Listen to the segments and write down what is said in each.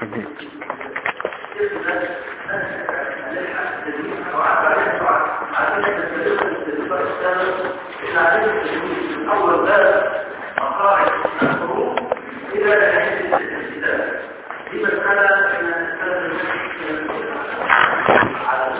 أول باب مقاعد الحروف إلى نهاية الاستدلال دي مسألة على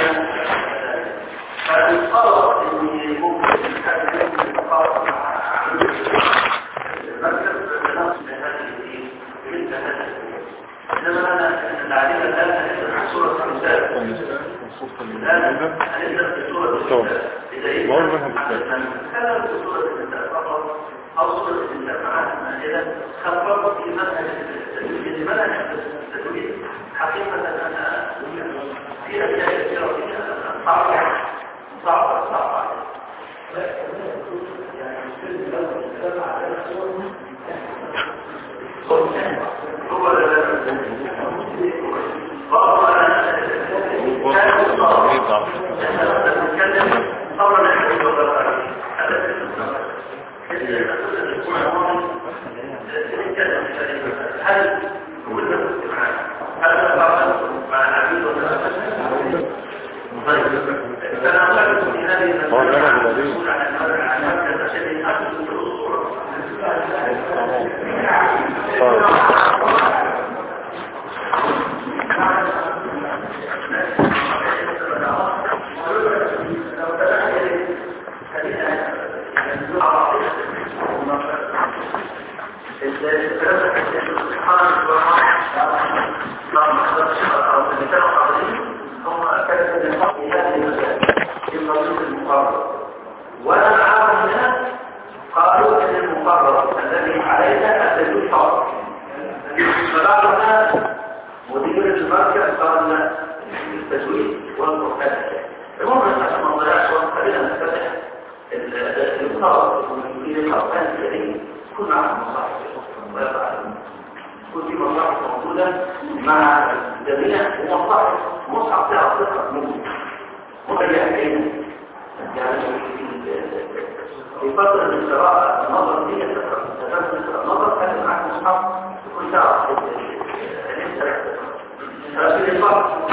فالقرار ان ممكن حد يمكن يتقارب مع المركز بنقص هذه مثل هذا انما انا العليم الان هنبدا عن سوره النساء الان هنبدا في سوره النساء اذا هذا في سوره النساء فقط او سوره النساء مع المائده خفضت في منهج التدوين منهج التدوين حقيقه انا في اشياء كثيره فيها صعبه صعبه صعبه هل كنا مستمعين هل نفعل مع العبيد والناس طيب تناولت في هذه المسألة عن مركز عشان أخذ الصورة وانا معاهم الناس قالوا ان المقرر الذي علينا التدوين حاضر فبعض الناس مدير المركز قال لا التدوين والقرآن المهم عشان ما نضيعش وقت خلينا نفتح المقرر المدير القرآن الكريم كل معهم مصاحب ويفعلون كل في مصاحب موجودة مع جميع المصاحب مصحف فيها صفة منه متجهزين يعني في فترة الشراء النظر دي النظر كان معك مصحف كل ساعة ففي الفرق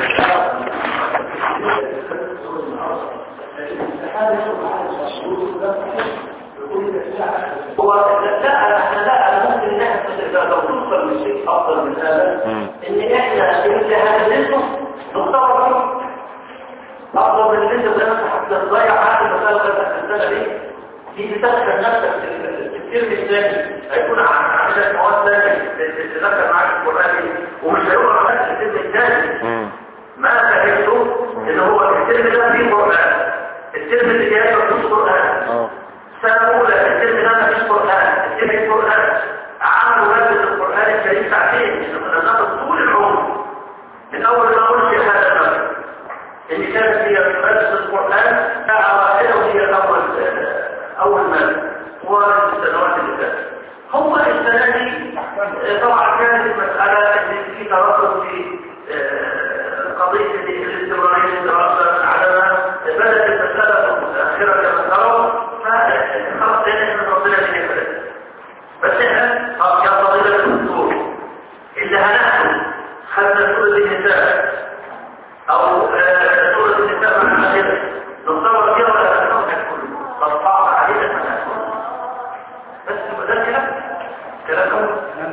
هو لا احنا لا انا ممكن نحن لو توصل لشيء افضل من هذا ان احنا اللي هندرسه نختار فيه افضل من ان انت نفسك حتى تضيع هذه المساله غير السنه دي دي بتدخل نفسك في الترم الثاني هيكون عندك مواد ثانيه تتذكر معاك القران ومش هيقع معاك في الترم الثاني ما فهمته ان هو الترم ده فيه قران الترم اللي جاي ما فيهوش قران سنه اولى الترم ده ما فيش قران الترم القران عملوا ماده القران الكريم ساعتين احنا ناخد طول العمر من اول ما قلت هذا الامر اللي كانت هي مدرسة القرآن ساعة واحدة وهي أول أول مادة وفي السنوات اللي فاتت هم السنة دي طبعا كانت المسألة إن في تردد في قضية الاستمرارية الدراسة على بدأت المسألة متأخرة كما تروا فخلاص احنا ربنا من يفرد بس احنا يا فضيلة الدكتور اللي هنأخذ خدنا سورة النساء او سورة النساء مع الآخرة نتصور فيها ولا نتصور كله فالصعب علينا ما نتصور بس ده كلام كلام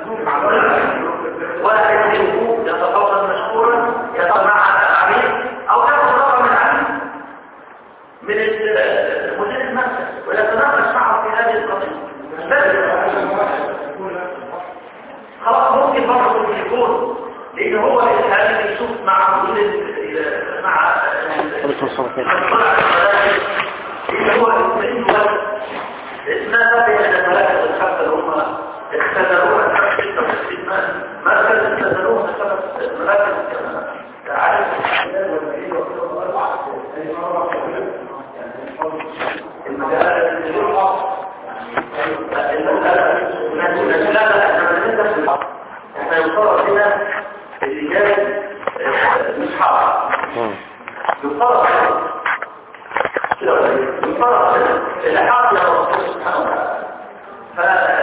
واحد منكم يتفضل مشكورا يطلع على العميل او ياخذ رقم العميل من مدير المركز ويتناقش معه في هذه القضيه خلاص ممكن برضه يكون لان هو الانسان يشوف مع مدير مع اللي هو اسمه اسمها بين المراكز الخمسه اللي هم اختزلوها مركز اختزلوها خمس مراكز عارف احنا يصرف هنا الرجال مش حاضر يصرف يصرف اللي حاضر يا رب سبحانه وتعالى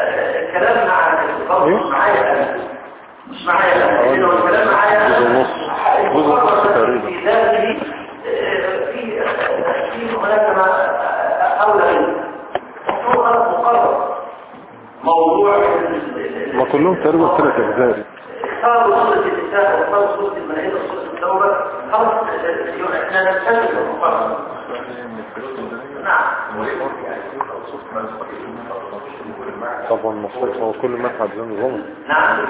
مش معايا لو الكلام معايا جزء ونص جزء ونص تقريبا في ذاته آه، في في هناك ما أولى منه مفروض مقرر موضوع ما كلهم تقريبا ثلاث اجزاء اختاروا سورة النساء واختاروا سورة المائدة وسورة التوبة خلاص احنا نستمر المقرر نعم طبعا مصطفى هو كل مدحت زي نظام نعم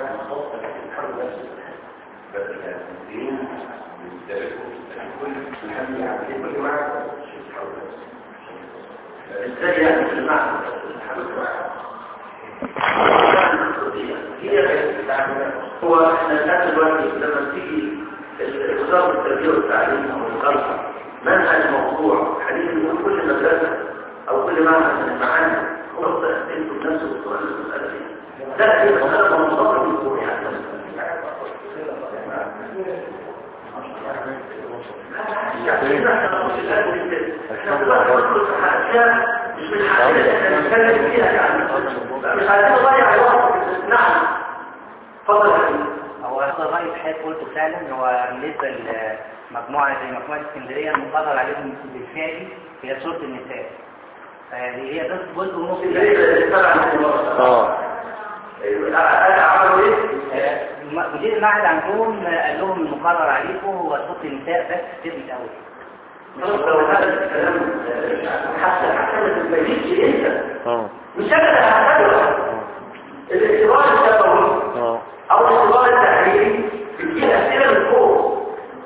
ازاي يعني المعنى هو احنا الان دلوقتي لما تيجي وزاره التربيه والتعليم او الخلفه منهج موضوع حديث يقول كل مدرسه او كل معهد من المعاهد هو انتم بنفس السؤال المساله دي لا هي مساله منظمه من يعني احنا مش من حقنا احنا نتكلم فيها يعني مش عايزين نضيع الوقت نعم اتفضل يا حبيبي هو هذا الرأي في حيث قلته فعلا هو بالنسبة لمجموعة زي مجموعة اسكندرية المقرر عليهم بالفعل هي سورة النساء فهي هي بس جزء ونص اه عملوا ايه؟ الم- مدير المعهد عندهم قال لهم المقرر عليكم هو سورة النساء بس الترم الأول خلاص لو هذا الكلام حتى حتى ما تبينش انت اه مش انا اللي هحتاجه الاختبار التفاوضي اه او الاختبار التحليلي بتجيب اسئله من فوق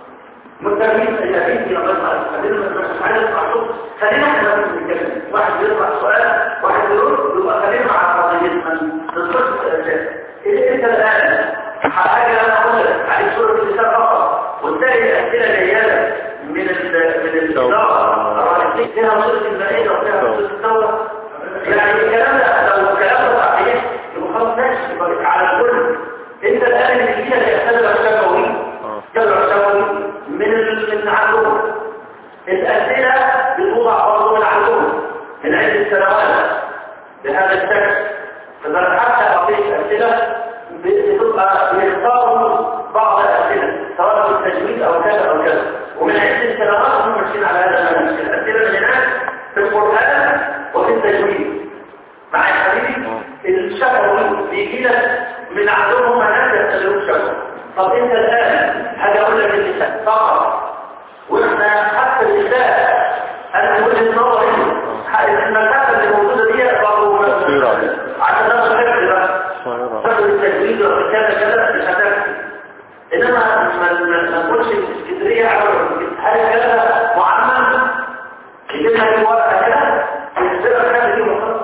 متفقين يا بنتي يا بطل خلينا مش عايز اطلع صوت خلينا احنا بس نتكلم واحد بيطلع سؤال واحد يرد يبقى خلينا مع قضيتنا نتصل ايه انت الان حاجه انا اقول لك عليك صوره الانسان فقط وتلاقي الاسئله جايه لك من ال من الاداره الرئيسيه فيها صوره المائده وفيها صوره الثوره يعني الكلام ده لو الكلام ده صحيح يبقى خلاص ماشي يبقى على الكل انت الان اللي فيها الاسئله الشفوي اه جمع شفوي من ال- من عندهم الاسئله بتوضع برضه من عندهم من عده سنوات بهذا الشكل فاذا حتى اعطيك اسئله بتبقى بيختاروا بعض الاسئله سواء في التجويد او كذا او كذا ومن عده سنوات هم ماشيين على هذا المنهج الاسئله من هناك في القران وفي التجويد مع حبيبي الشفوي بيجي لك من عندهم ناس يستخدمون شفوي طب انت الان هاجي اقول لك النساء فقط واحنا حتى النساء انا من وجهه نظري المسافه اللي موجوده دي برضه تصوير عليه. عشان ده الفكر بقى صغيرة فكر التجويد وكذا كذا مش هتكفي انما ما ما- ما نقولش اسكندريه على هل الكلام ده معمم يجيبها في ورقه كده يكتبها كده دي وخلاص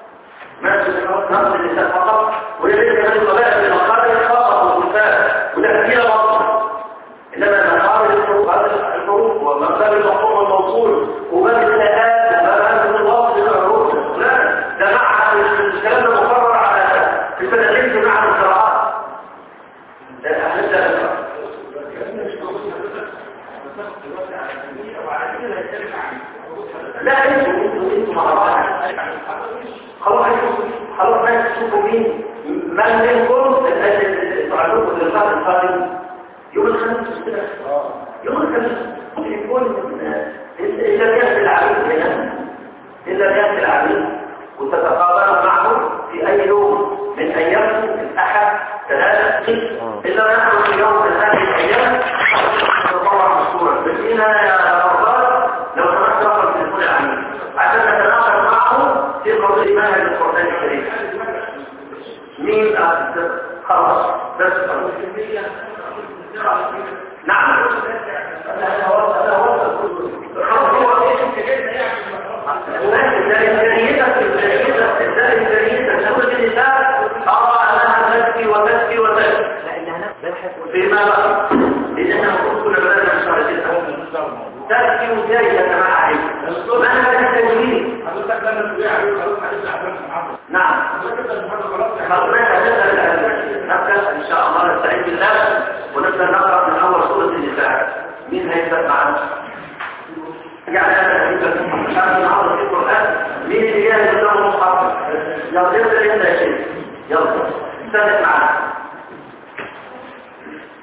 ماشي نفس اللسان فقط ويجب كمان الطبيعة من المقابل فقط والكتاب وده كثير برضه إنما المقابل الحروف هذا الحروف ومقابل المقطوع والموصول وباب الثلاثات وباب الواصل للحروف لا ده معهد الكلام ده مقرر على في سنتين في معهد القراءات ده أهل ده لا انتوا انتوا انتوا مع بعض خلاص خلاص بس تشوفوا مين من منكم الناس اللي تعرفوا اللقاء القادم يوم الخميس كده يوم الخميس يكون اذا كان العميل هنا اذا كان العميل وتتقابلوا معه في اي يوم من ايام الاحد ثلاثة اذا نحن في يوم من هذه الايام نتطلع مشكورا بس هنا يا مرضات لو سمحت رقم تليفون العميل عشان نتناقش معه في قضية منهج القرآن الكريم مين أصدق خلاص بس نعم ماشي ده إمكانيتك إمكانيتك ده إمكانيتك تقول النساء أرى أنها تبكي وتبكي وتبكي لا اللي هناك بحث فيما بقى لأن احنا المفروض كنا بدأنا من شهر تسعة تبكي وجاي يا جماعة عليك منهج التجويد نعم خلصنا نبدأ إن شاء الله نستعين بالله ونبدأ نقرأ من أول سورة النساء مين هيبدأ معنا؟ يعني أنا مش عارف نعرض في القرآن مين اللي جاهز له مصحف؟ يلا يبدأ يبدأ يا شيخ يلا استنى معنا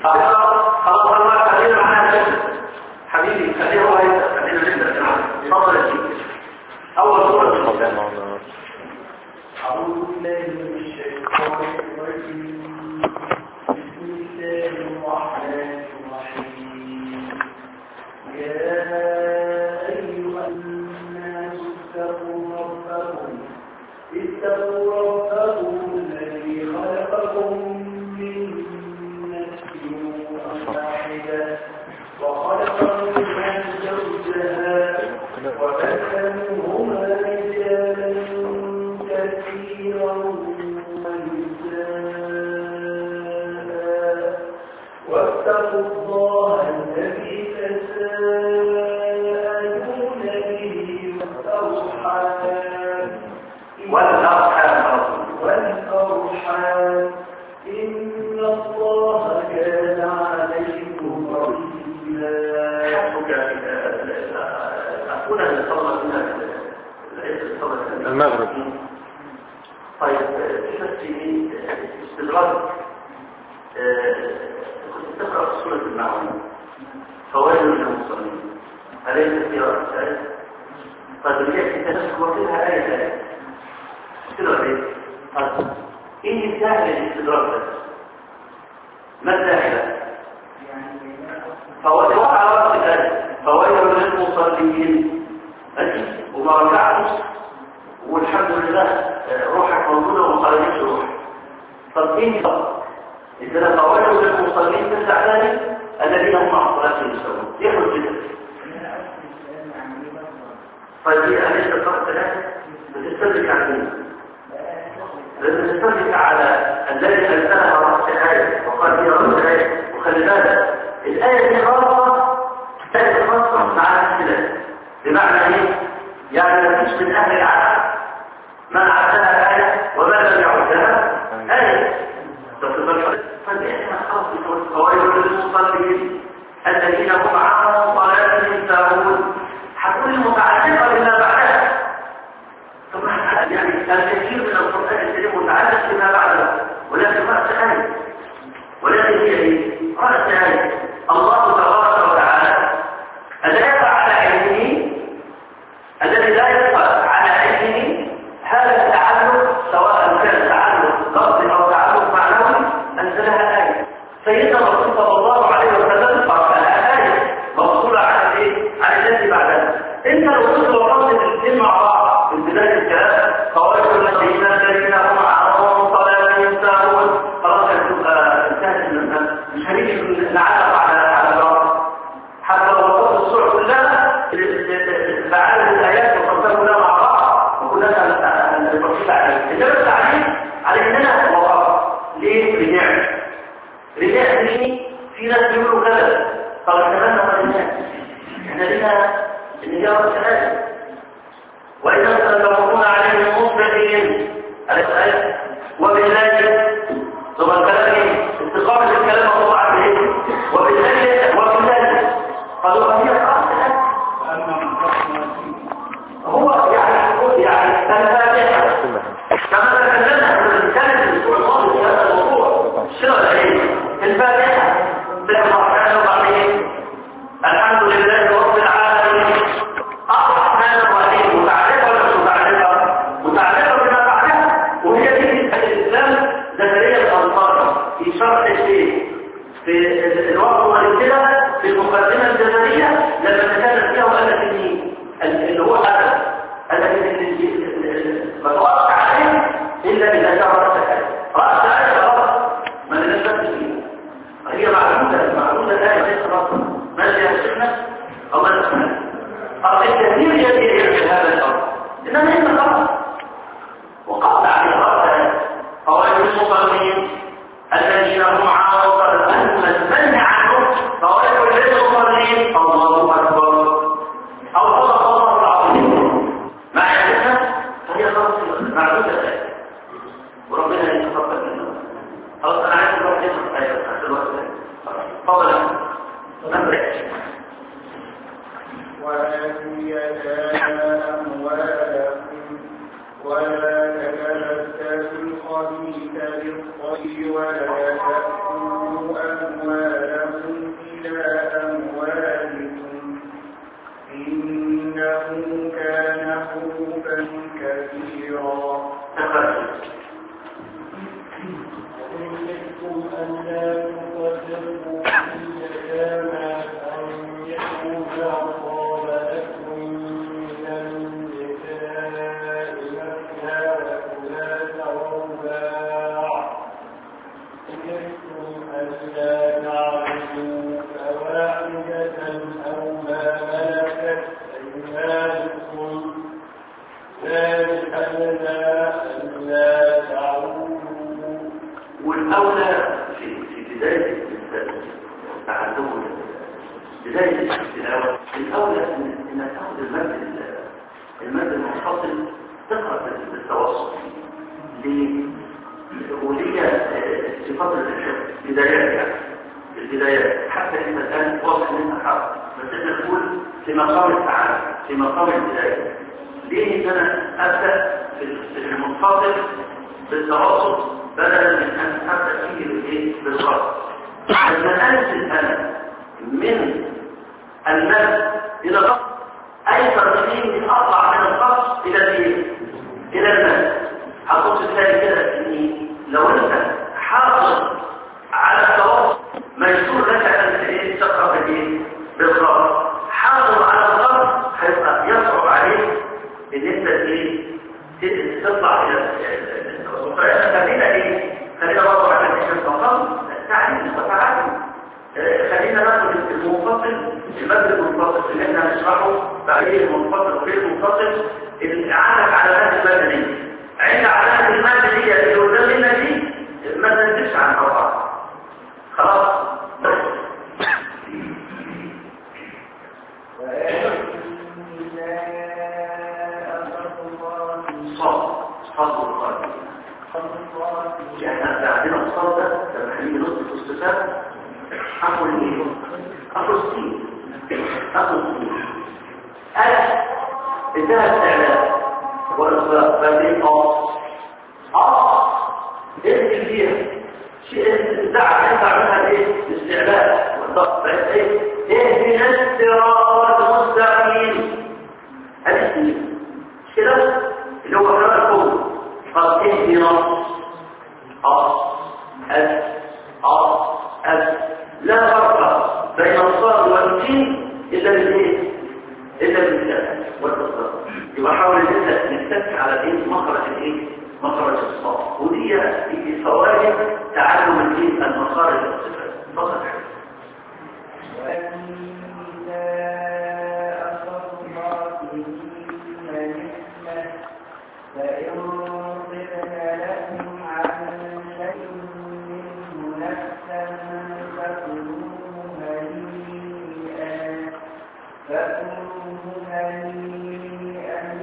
خلاص الله خلينا معانا كده حبيبي خليه هو يبدا خلينا نبدا نلعب اتفضل يا سيدي اول سوره طبعا الكتاب أنا أعوذ بالله من الشيطان الرجيم بسم الله الرحمن الرحيم يا أيها الناس اتقوا ربكم اتقوا ربكم الذي خلقكم من نفس واحدة وخلق منها زوجها وبث منهما رجالا كثيرا ونساء واتقوا الله الذي تساءلون به والأرحام والارحام والأرحام إن الله كان عليكم رقيبا حسبك أكون نصلى من المغرب. طيب في بس في استدراج آه، كنت تقرأ في سورة المعون فوائد للمصلين أليس في رأس آية؟ طيب اللي يأتي تذكر فيها آية آية كده ليه؟ طيب إيه الداعي للاستدراج ده؟ ما الداعي له؟ فوائد على رأس الآية فوائد للمصلين ماشي وما رجعتش والحمد لله آه، روحك موجودة وما خرجتش روحك طب ايه طب إذا فوائد للمصلين تسع ذلك الذين هم مع صلاتهم يسوون يخرج كده طيب ايه أليس الفرق ثلاثة بتستدرك على مين؟ لأن تستدرك على الذي أنزلها رأس الآية وقال هي رأس الآية وخلي بالك الآية دي خاصة آية خاصة مع الاختلاف بمعنى ايه؟ يعني ما فيش من أهل العالم من عدها آية وما لم يعدها آية فإحنا خاص فوائد للمصلين الذين هم عن صلاتهم ساهون هتكون متعلقة بما بعدها طبعا يعني الكثير من القرآن الكريم متعلق بما بعده ولكن رأس آية ولكن هي ايه؟ رأس آية الله تبارك وتعالى الذي يقع على علمه الذي لا يقع على علمه هذا التعلق سواء كان تعلق لفظي او تعلق معنوي انزلها آية سيدنا الرسول صلى الله عليه وسلم قرأها آية مفصولة عن ايه؟ عن الذي بعدها انت لو كنت وصلت الاثنين مع بعض في بداية الكلام قواعد الذين الذين هم عن صلاتهم ساهون خلاص هتبقى انتهت المسألة مش هنيجي نعلق على على الرب حتى لو وصلت الصورة كلها فعلت الآيات وصلتها كلها مع بعض وكلها التفصيل عليه إنما التعليم على إننا وقف ليه؟ رجعت رجعت ليه؟ في ناس بيقولوا كذا طب احنا مالنا ولا الناس؟ احنا لنا الإجابة الثلاثة وإذا تتوقعون عليهم مصبحين الآية وبالله ثم الكلام استقامة الكلام وضع به وبالله وبالله قالوا هي خلاص الآن هو يعني يقول يعني الفاتحة كما تكلمنا في الكلام الاسبوع الماضي في هذا الموضوع شنو ايه الفاتحة بالرحمن الرحيم الحمد لله رب العالمين الرحمن الرحيم متعلقة ولا متعلقة؟ متعلقة بما بعدها وهي دي الإسلام زكريا الأنصاري في شرح الشيء في الوقت والابتلاء في المقدمة الجزرية لما تكلم فيها وقال لك ان اللي هو هذا قال لك ان ما توقع عليه الا اذا كان راس الآية راس الآية خلاص ما نلبسش فيه هي معلومة معلومة الآية ليس راسا ماشي يا شيخنا الله يسلمك أرض الكثير يدير يعمل هذا الأمر إنما إنت خلاص وقطع عليه راس الآية فوائد المصلين الذين هم عن المنهي عنهم فوائد للمصلين الله أكبر أو صدق الله العظيم مع ذلك فهي خلاص معلومة الآية وربنا يتقبل الخبيث بالطيب ولا تأكلوا أموالهم إلى أموالكم إنه كان حوبا كبيرا وإن ألا تقدموا في اليتامى أن يكون أصاب لكم من النساء مثنى وثلاث ورباع إن ألا تعبدوا فواحدة أو ما ملكت أيمانكم ذلك أدنى ألا تعودوا والأولى في في بداية التعلم بداية التلاوة الأولى إن إنك تاخد المادة المادة المنفصل تقرأ بالتوسط ليه؟ وليه صفات البدايات يعني البدايات حتى إن الآن واضح إن أنت حرف بس إحنا نقول في مقام التعامل في مقام البداية ليه إن أنا أبدأ في المنفصل بالتوسط بدلا من أن أبدأ فيه بالإيه؟ بالخط لما أنزل أنا من المد إلى الخط أي ترتيب من أطلع من الخط إلى الإيه؟ إلى المد هتبص تلاقي كده إن لو أنت حافظ على التوسط مجبور لك أن إيه؟ تقرأ بالإيه؟ بالخط حافظ على الخط هيبقى يصعب عليك إن أنت إيه؟ تطلع إلى خلينا ايه خلينا برضه عشان احنا نفصل تعليم وتعلم خلينا ناخد المنفصل المد المنفصل اللي احنا هنشرحه بعدين المنفصل وغير المنفصل اللي عندك علامات المادة دي عند علامات المادة دي اللي قدامنا دي ما تنزلش عن بعض خلاص صاد صاد القلب يعني احنا عندنا الصاد ده لما هنيجي نصف الصفات اخو الايه اخو السين اخو السين انا انتهى استعلام والاطلاق بعدين اه اه ايه فيها شيء دعا ينفع منها ايه الاستعلاء والضغط بقت ايه اهدنا الصراط المستقيم هذه السين مش كده اللي هو كلام القول قال اهدنا أص أس أص أس لا فرق بين الصاد والسين إلا بالإيه؟ إلا بالكلام والتصرف يبقى حاول ان انت نتك على ايه مخرج الايه مخرج الصاد ودي في فوائد تعلم الايه المخارج والصفات فقط فإن طبن لكم عن شيء منه نفسا فكلوه هنيئا فكلوه هنيئا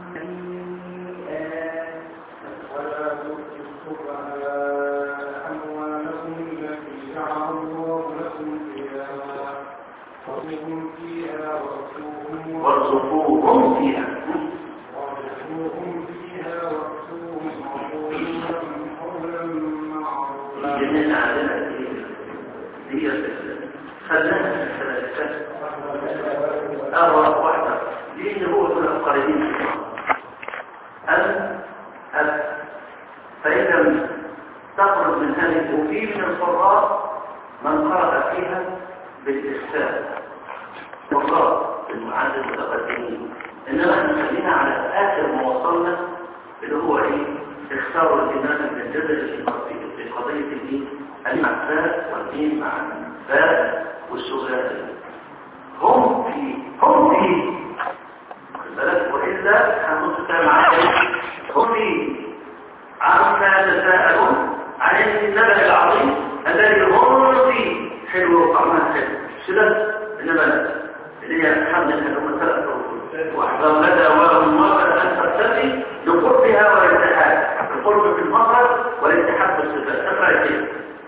هنيئا ولا تؤتوا السفهاء أموالكم التي جعل الله لكم قياما وارزقهم فيها واكسوهم وارزقوهم فيها وارزقوهم فيها واكسوهم وقولوا لهم قولا معروفا جميع عندنا ايه هي خلاها ثلاثة أروى واحدة لأن هو كل القريبين في بعض أن أن فإذا لم تخرج من هذه وفي من القراء من قرأ فيها بالإحسان قراء المعاد المتقدمين إنما احنا خلينا على آخر ما وصلنا اللي هو إيه اختاروا الإمام ابن الجزري في قضية- في قضية الإيه المعفاء والدين مع الفاء والسغال هم في هم في خد بالك وإلا هنبص كلام عن هم في عما يتساءلون عن النبأ العظيم الذي هم فيه حلو وطعمها حلو كده انما لا اللي هي الحمد لله هم ثلاث واحذر لدى ولهم مرة ان تبتغي لقربها والاتحاد القرب في المخرج والاتحاد في الصفات اقرا كده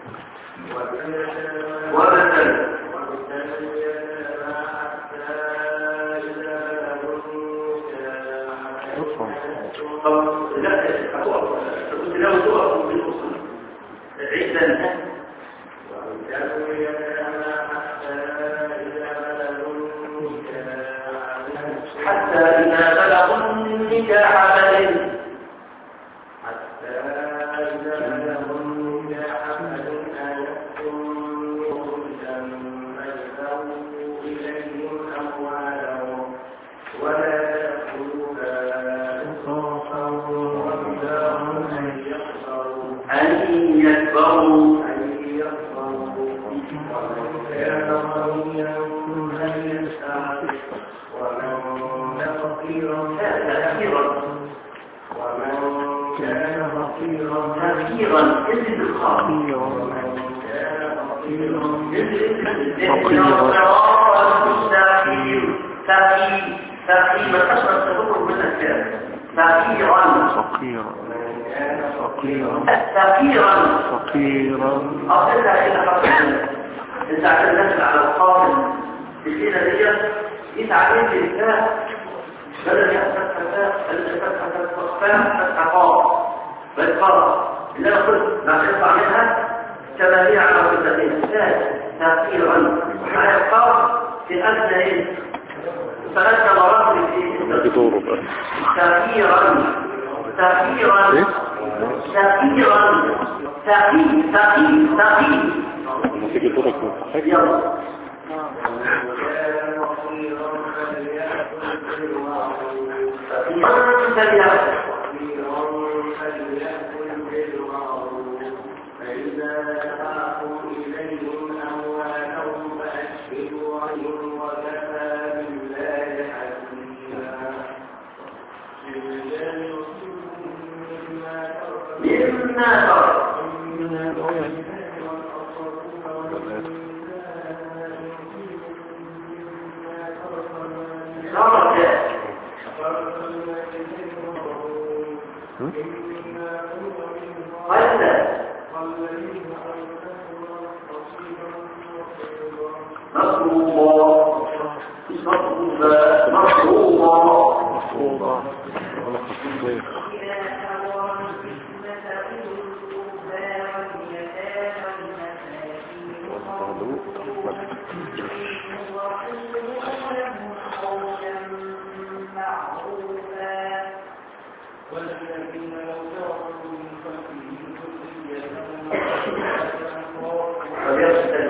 وبالتالي طب لا هتقف كنت لو تقف زادهم إلى حمل آيتكم رسلا فاجتروا إليهم أموالهم ولا تأكلوها إسرافا وبدارا أن يخسروا أن يكبروا أن يخسروا ومن كان غنيا فليستعفف ومن كان فقيرا تأثيرا ومن كان فقيرا تأثيرا اسم الخاص ومن كان فقيرا فقيرا فقيرا ومن كان فقيرا فقيرا فقيرا أصلها إلى حرف انت عشان نسمع على القابل السيدة دي دي تعليم لله بدل يحسب فتاة اللي فتحة فتحة فتحة قاب بل قاب اللي أنا قلت ما تطلع منها كما هي على وجهتين تأثيرا وحنا القاب في أدنى إيه فأدنى مراتب في بدوره بقى تأثيرا تأثيرا ايه؟ تأثيرا تأثير تأثير تأثير لما تيجي دورك من صحيح يلا كان فقيرا فليأكل بالمعروف فقيرا فليأكل فقيرا فليأكل بالمعروف فإذا دفعتم إليهم أموالهم فأشهدوا عليهم وكفى بالله حسيبا للرجال نصيب مما ترك مما ترك ترك قل مطلوبا مطلوبا مطلوبا مفروضة أنا خصوصية والذين لو تركوا من خلفهم ذرية فليغسل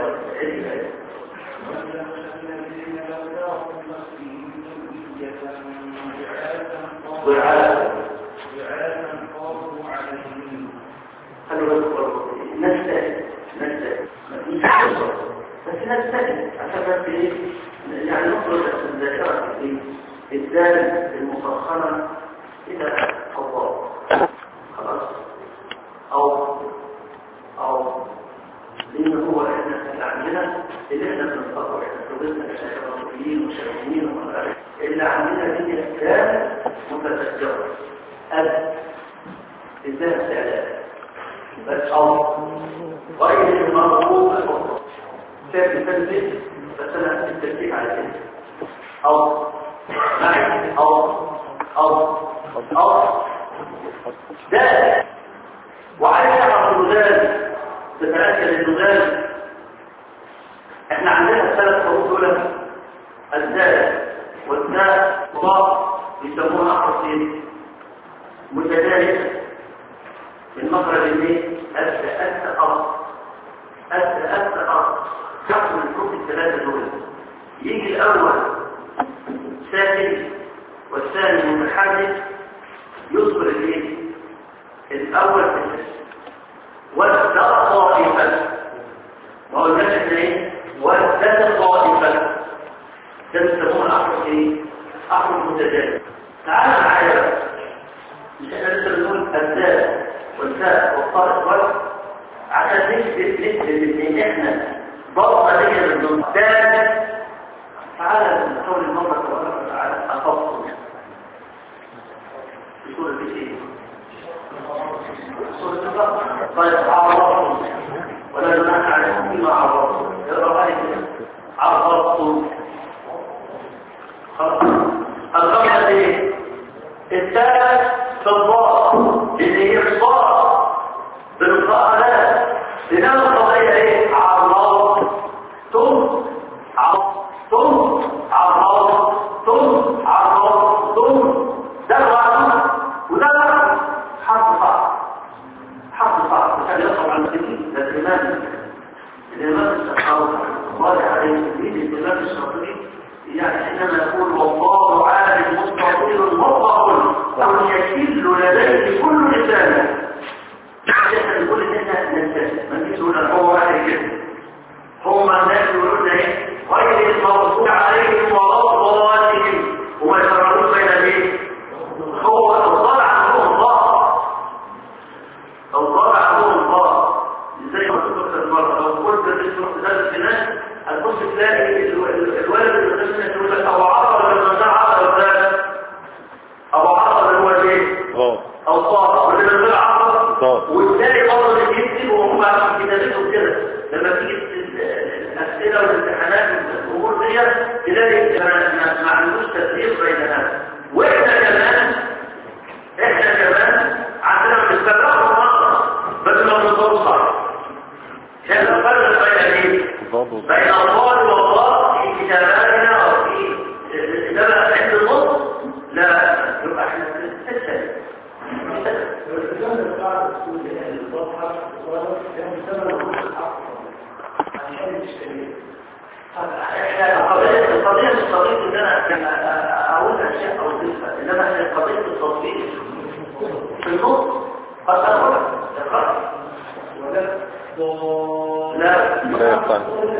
والذين لو تركوا من خلفهم ذرية ضعافا وعلى ضعافا خافوا عليهم خلوا بالكم نستهل نستهل مفيش فرصة. بس نستهل عشان بس ايه يعني نخرج الذاكرة في الدال المسخنة إلى الله خلاص أو أو لأن هو إحنا اللي عندنا اللي إحنا بنطبق إحنا شغلنا كشغالين وشغالين ومغارب اللي عندنا دي أسباب متفجرة أد إزاي استعداد بس أو غير المرغوب الأخرى شايف التنزيل بس أنا التنزيل على كده أو معي أو أو أو ده وعايز تعرف الغزال تتأكد الغزال احنا عندنا الثلاث حروف دول الزال والزاء وضاء يسموها حرفين متدارسة من مخرج الايه؟ أس أس أرض أس أس أرض حرف من الحروف الثلاثة دول يجي الأول ساكن والثاني متحرك يصبر الايه؟ الأول في الاسم والدار طائفة ما هو الناس احنا ايه؟ والدار طائفة ده بيسموه الأحرف ايه؟ أحرف متدارسة تعال معايا بقى مش احنا لسه بنقول الزاد والزاء والطارق والف عشان نثبت نثبت ان احنا ضغطه ليا للضم ثالث تعالى نحاول المره تبارك وتعالى افصل في سوره ايه؟ سوره البقره طيب عرضتم ولا جناح عليكم فيما عرضتم اقرا عليك عرضتم خلاص الغرض ايه؟ الثالث في الضاء اللي هي الصاد بالقاء لا لنام القضية ايه عرض ثم عرض ثم عرض ثم عرض ثم ده الغرض وده الغرض حرف صعب حرف مالك الإمام السحاوي الله عليه يريد الإمام الشاطبي يعني حينما يقول والله عالم مستطير مطلق أو يكل لديه كل رسالة احنا نقول ان احنا ننتهي ما نجيش نقول هو واحد كده هم الناس يقولون ايه غير المغضوب عليهم ولا الضالين وما يفرقوش بين الايه هو الضال عندهم الله الضال عندهم الله زي ما قلت لك المره لو قلت تروح تدرس في ناس هتبص تلاقي ال- ال- الولد اللي بيدرس يقول لك ابو عطا ولا ابن عطا ولا ابو عطا اللي هو ايه غلط او صار واللي بينزل عطا صار. وتلاقي برضه اللي بيكتب وهم عارفين كتابتهم كده لما تيجي ال- الاسئله والامتحانات والامور دي تلاقي ما- ما ما عندوش تفريق بين هذا واحنا كمان احنا كمان عندنا بنستدرك النظر بس ما بنضربش صح كان الفرق بين ايه؟ ضاد بين الله والله في كتاباتنا او في الكتابه عند النص لا يبقى احنا بنستسلم الرجال بتاع الرسول يعني الواضحة والصورة كان بسبب الروح الحق عشان الاشتري احنا القضيه القضيه مش قضيه ان انا كان اقول اشياء او تلك انما هي قضيه التطبيق في النص قد اقول لا لا يقطع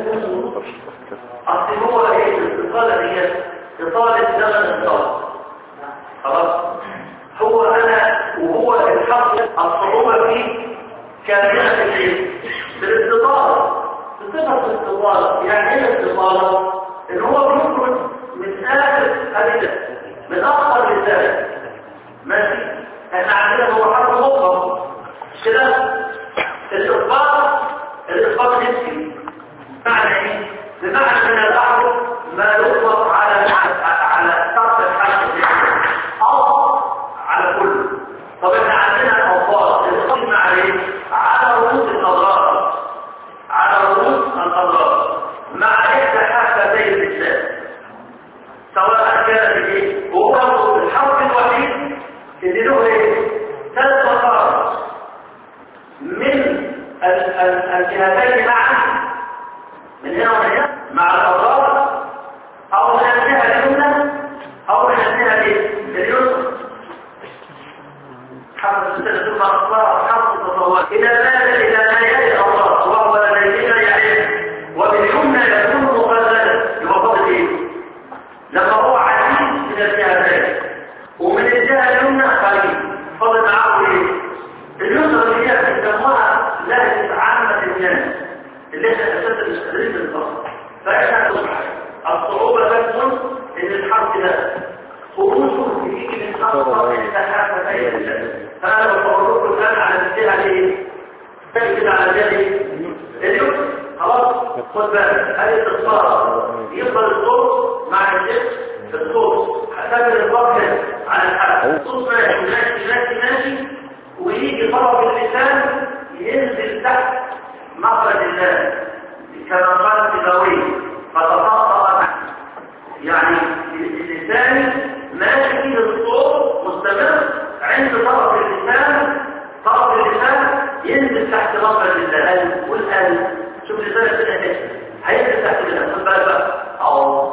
اصل هو ايه الاستقاله هي اطاله زمن الصلاه خلاص هو انا وهو الحق الصعوبه فيه كامله الايه بالاستطاله بصفه الاستطاله يعني ايه الاستطاله ان هو بيخرج من اخر هذه من اخر رساله ماشي احنا عندنا هو حرف مطلق مش كده الاخبار الاخبار نفسي معنى ايه بمعنى من الاحرف ما يطلق على على طرف الحرف او على كله طب احنا عندنا الفاظ الاخبار معنى ايه على رؤوس الاضرار على رؤوس الاضرار مع احدى حافتي اللسان سواء كان ايه هو الحرف الوحيد اللي له ايه ثلاث مخارج من ال- ال- الجهتين معا من هنا ومن هنا مع الاضرار او من الجهه اليمنى او من الجهه الايه؟ اليسرى حرف السنه ثم اصبح حرف التطور اذا مال الى ما يلي الاضرار وهو لدينا يعرف وباليمنى يكون مقلدا يبقى فاضل ايه؟ لما هو عزيز من الجهتين ومن الجهه اليمنى قليل فاضل معاه ايه؟ اليسرى اللي هي بيسموها لهجه عامه الناس اللي احنا اساسا مش قادرين ننطقها فاحنا الصعوبه تكمن ان الحرف ده خروجه بيجي من اقصى احدى اي رساله فانا بقول لكم الان على الجهه ايه؟ كده على الجهه ايه؟ اليسرى خلاص خد بالك ادي الاتصال يفضل الصوت مع الجسم في الصوت هتعمل الضغط على الحرف الصوت ماشي ماشي ماشي ماشي ويجي طرف اللسان ينزل تحت مخرج اللام كما قال السيبوي فتطاطا تحت يعني اللسان ماشي فيه الصوت مستمر عند طرف اللسان طرف اللسان ينزل تحت مخرج اللام والقلب شوف لسان كده ايه هينزل تحت اللسان خد بالك بقى او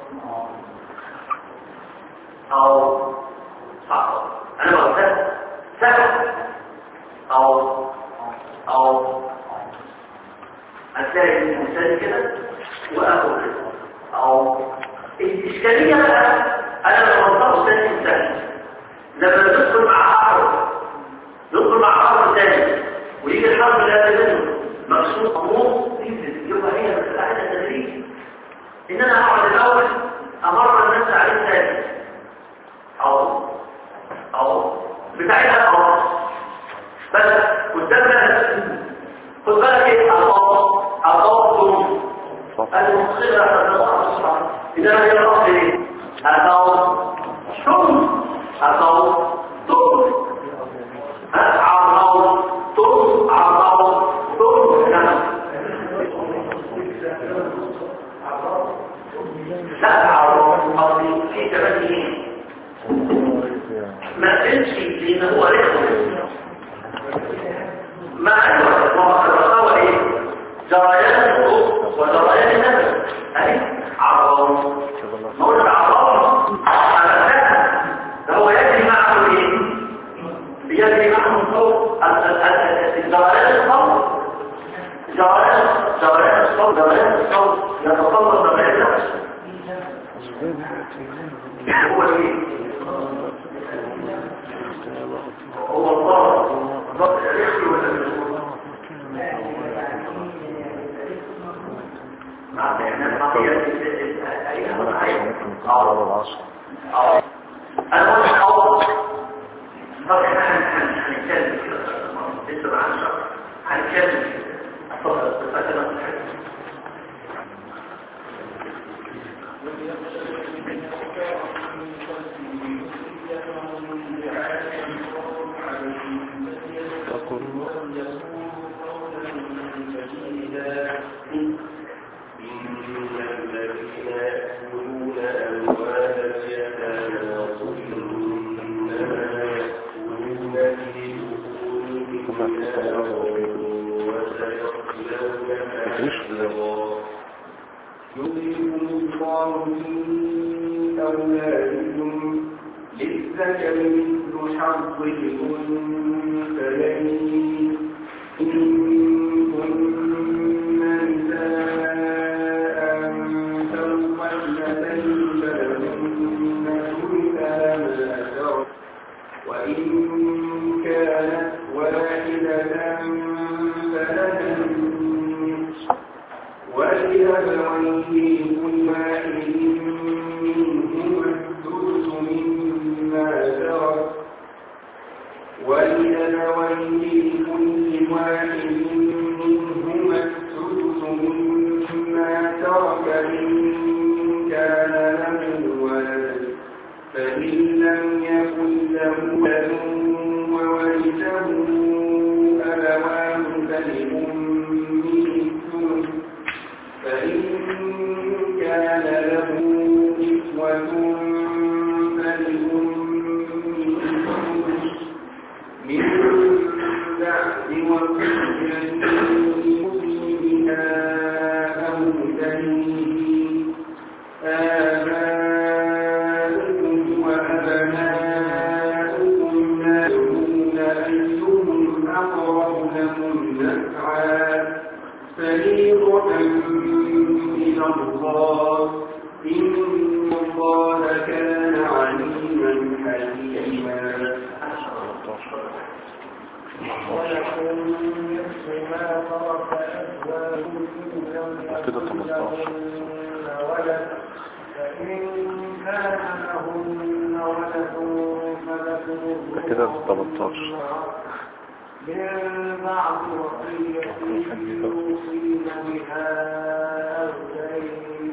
او صح انا بقول سهل او او هتلاقي الانسان كده واخد كده او الاشكاليه بقى انا بوضحه ثاني مثال لما ندخل مع حرف ندخل مع حرف ثاني ويجي الحرف اللي قبل منه مقصود امور تنزل يبقى هي مساله عايزه تدريج ان انا اقعد الاول امر الناس عليه ثاني او او بتاعتها او بس قدامنا خد بالك ايه الله الله المخصرة النصر إذا هي الأصل ايه أتو شم أتو تم عرضو تم عرضو تم لا عرضو قصدي في كمان ايه ما تمشي لان هو رخص ما ايوه ما هو الرخاوه ايه جريان جريان الصوت جريان الصوت يتطلب جريان نفسه هو ايه هو الله ضبط الرزق ولا الرزق مع بيانات عقلية على العصر انا قلت حوض طب احنا هنتكلم كده لسه مع الشرع هنتكلم اتفضل اتفضل تقول يؤمن الله في أولادكم للذكر مثل حظ الأنثيين إن كن نساء فوق اثنتين فلهن ثلثا ما ترك وإن كانت واحدة فلها النصف ولأبويه كل واحد منهما الثلث مما ترك ولأبويه كل واحد منهما الثلث مما ترك إن كان له ولد فإن لم يكن له ولد وورثه أبواه فلأمه الثلث فإن كان له إخوة فلأمه الثلث من بعد وصية يوصي بها أو دين آباؤكم وأبناؤكم لا يدرون أيهم أقرب لكم نفعا فريضة من الله إن الله كان عليما حكيما ولكم نصف ما ترك أزواجكم إن لم كده يكن 18. لهن ولد فإن كان لهن ولد فلكم ده كده 18. من بعد وصية يوصين بها أو دين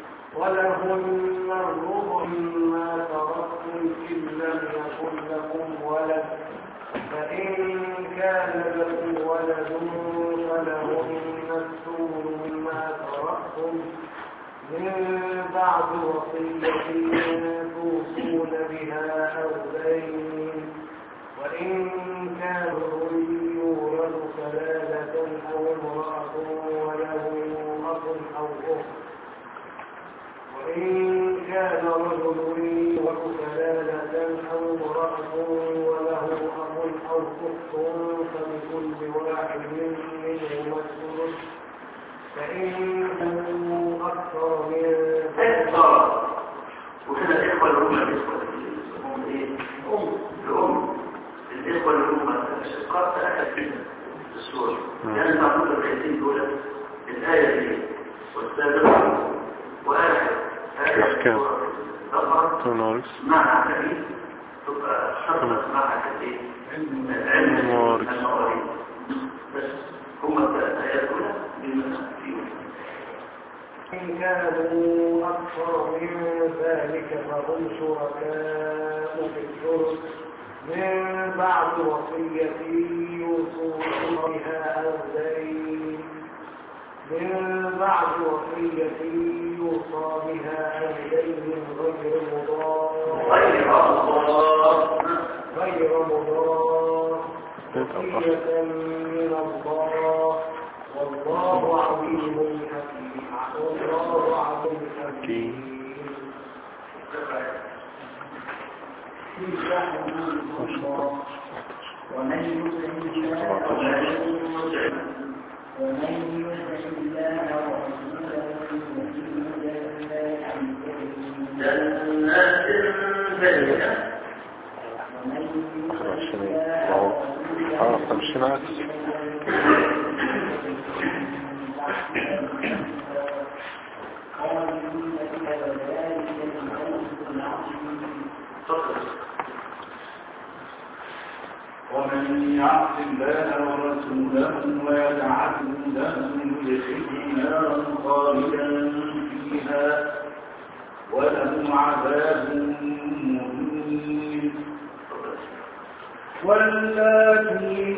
ولهن الربع مما تركتم إن لم يكن لكم ولد فإن كان لكم ولد فلهن الثمن مما تركتم من بعد وصية توصون بها أو دين وإن كان رجل يولد كلالة أو امرأة وله أخ أو أخت وإن كان رجل يولد كلالة أو امرأة وله أخ أو أخت فلكل واحد منهما الثلث فإن كانوا أكثر من ذلك ضرر وكده الإخوة اللي هم الإخوة اللي هم إيه؟ أم الأم الإخوة اللي هم الأشقاء تأكد منها في السورة لأن معمول الخيتين دول الآية دي والسابقة وآخر آية أحكام. طبعا تونورس مع كبير تبقى شرط مع كبير العلم الموارد. الموارد بس هم الثلاث آيات دول بما فيهم إن كانوا أكثر من ذلك فهم شركاء في الثلث من بعد وصية يوصون بها أو دين من بعد وصية يوصى بها أو دين غير مضار غير الله غير مضار وصية من الله والله عليم حكيم والله عليم حكيم تلك حدود الله ومن يطع الله ومن يطع الله ورسوله جنات بينة عشان ايه اهو اه خمسين عكس ومن يعص الله ورسوله ويتعد له يدخل نارا خالدا فيها وله عذاب مهين واللاتي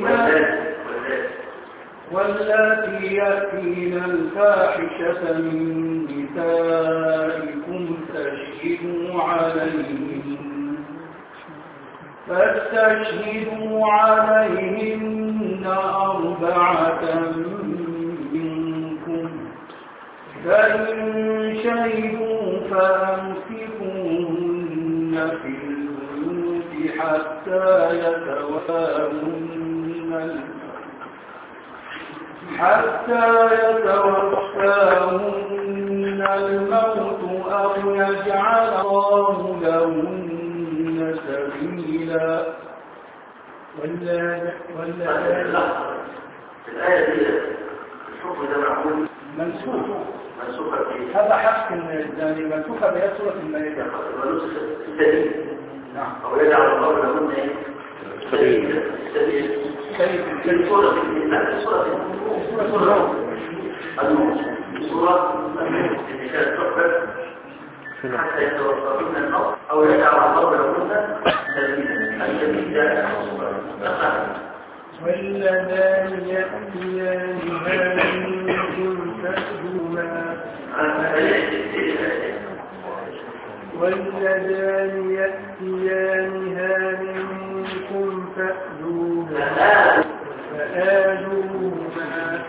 واللاتي يأتين الفاحشة من نسائكم فاشهدوا عليهن فاستشهدوا عليهن أربعة منكم فإن شهدوا فأمسكوهن في البيوت حتى يتوفاهن الموت حتى يتوفاهن الموت أو يجعل الله لهن سبيلا ولا ولا الآية دي الحكم ده معمول منسوخ منسوخة في هذا حق يعني منسوخة بهي سورة المائدة ونسخ السبيل نعم أو يجعل الله لهن إيه؟ سبيل. السبيل كيف في سورة لا في سورة سورة النور سورة النور اللي كانت تحفر حتى يتوفرن النصر أو يجعل الله لهن سبيلا السبيل ده نقل واللذان يأتيانها منكم فأهما واللذان يأتيانها منكم فأذوهما فآذوهما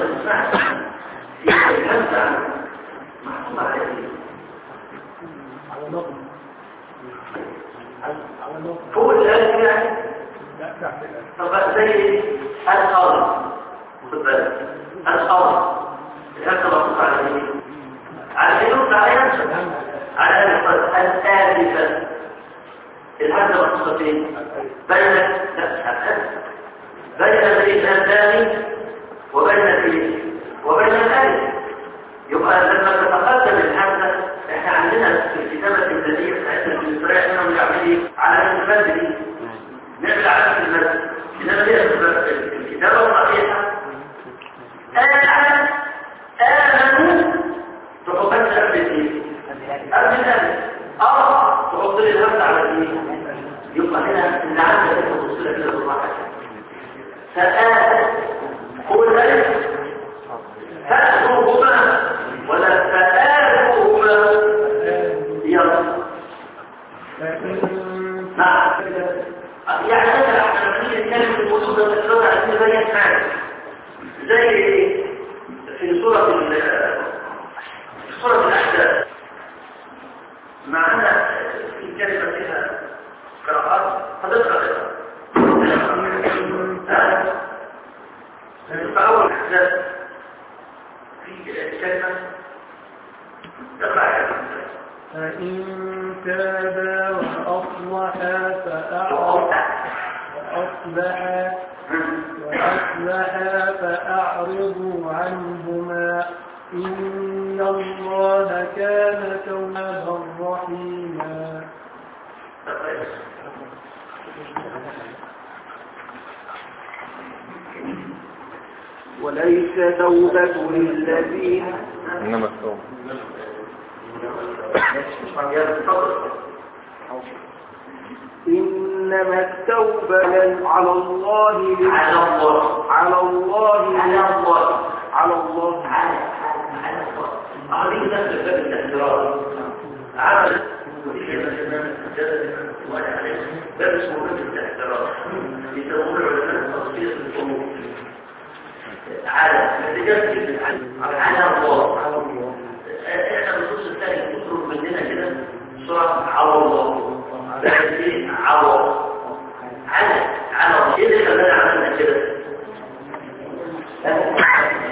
على نقل على نقل فوق الآن يعني لا تحت الآن طب زي الأرض خد بالك الأرض الآن تبقى على اليمين على اليمين على ينشأ على الآلفة الهمزة مقصودة فين؟ بين لا بين الإنسان وبين الايه؟ وبين الألف يبقى لما تتقدم الهمزة احنا عندنا في الكتابة الإنسانية بتاعتنا في الإسرائيل انهم يعملوا ايه؟ على المد دي نعمل على المد إنما هي في الكتابة الصحيحة آمن آمنوا تحطها قبل الايه؟ قبل الألف اه تحط لي الهمزة على الايه؟ يبقى هنا اللي عندك تبص لك كده بالراحة فآت هو الألف فأتوهما ولا فآتوهما يلا نعم يعني مثلا احنا لما نيجي نتكلم في الموضوع ده بنتكلم على زي حاجه زي ايه؟ في سوره ال- في سوره الاحزاب معنا في كلمه فيها قراءات هتقرا كده ها؟ في اول الاحزاب في كلمه تقرا كلمه فإن تابا وأصلحا فأعرض وأصلحا وأصلحا فأعرضوا عنهما إن الله كان توابا رحيما وليس توبة للذين انما التوبة إنما التوبة على الله على الله على الله على الله على الله على على الله أعطيك نفس باب الاحترام عمل باب اسمه باب الاحترام يسمونه العلماء تصفية الأمور على نتيجة على الله على الله احنا النصوص الثانية تخرج مننا كده بسرعة على الله بس ايه على على على الله ايه اللي خلانا عملنا كده؟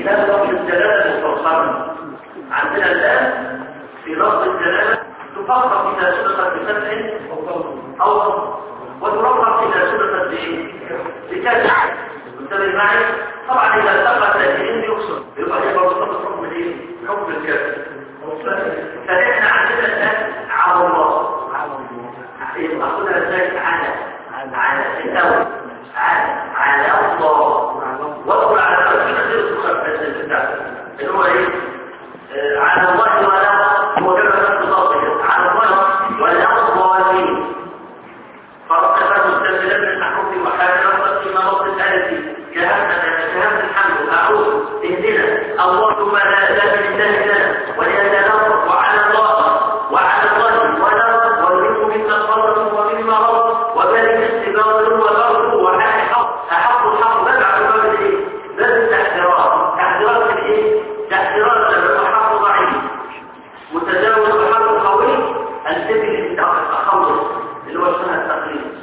لا لفظ الدلالة مستوصلة عندنا الآن في لفظ الدلالة تفرق إذا سبقت بفتح أو ضم وترفق إذا سبقت بإيه؟ بكسر انتبه معي طبعا إذا سبقت لكن يقصد يبقى هي مرتبط حكم الإيه؟ حكم الكسر فإحنا عندنا الآن على الله يبقى خدها ازاي على على الأول على على الله واقول على الأول غير تخفف البتاع اللي هو ايه آه، على الله ولا هو كما كان ضابط على الله ولا الظالمين فرق مستمرا من الحكم وحال نصر في مناطق الآلة كهذا الحمد أعوذ اهدنا اللهم لا لا من الله لنا ولأن نصر وعلى الله وعلى الله ولا والرزق مما قرر ومما رب وذلك استباط وغرب وحال حق أحق الحق بدع باب الايه؟ باب التحذيرات تحذيرات في الايه؟ تحذيرات الحق ضعيف متجاوز الحق قوي السبيل التخلص اللي هو اسمها التقليد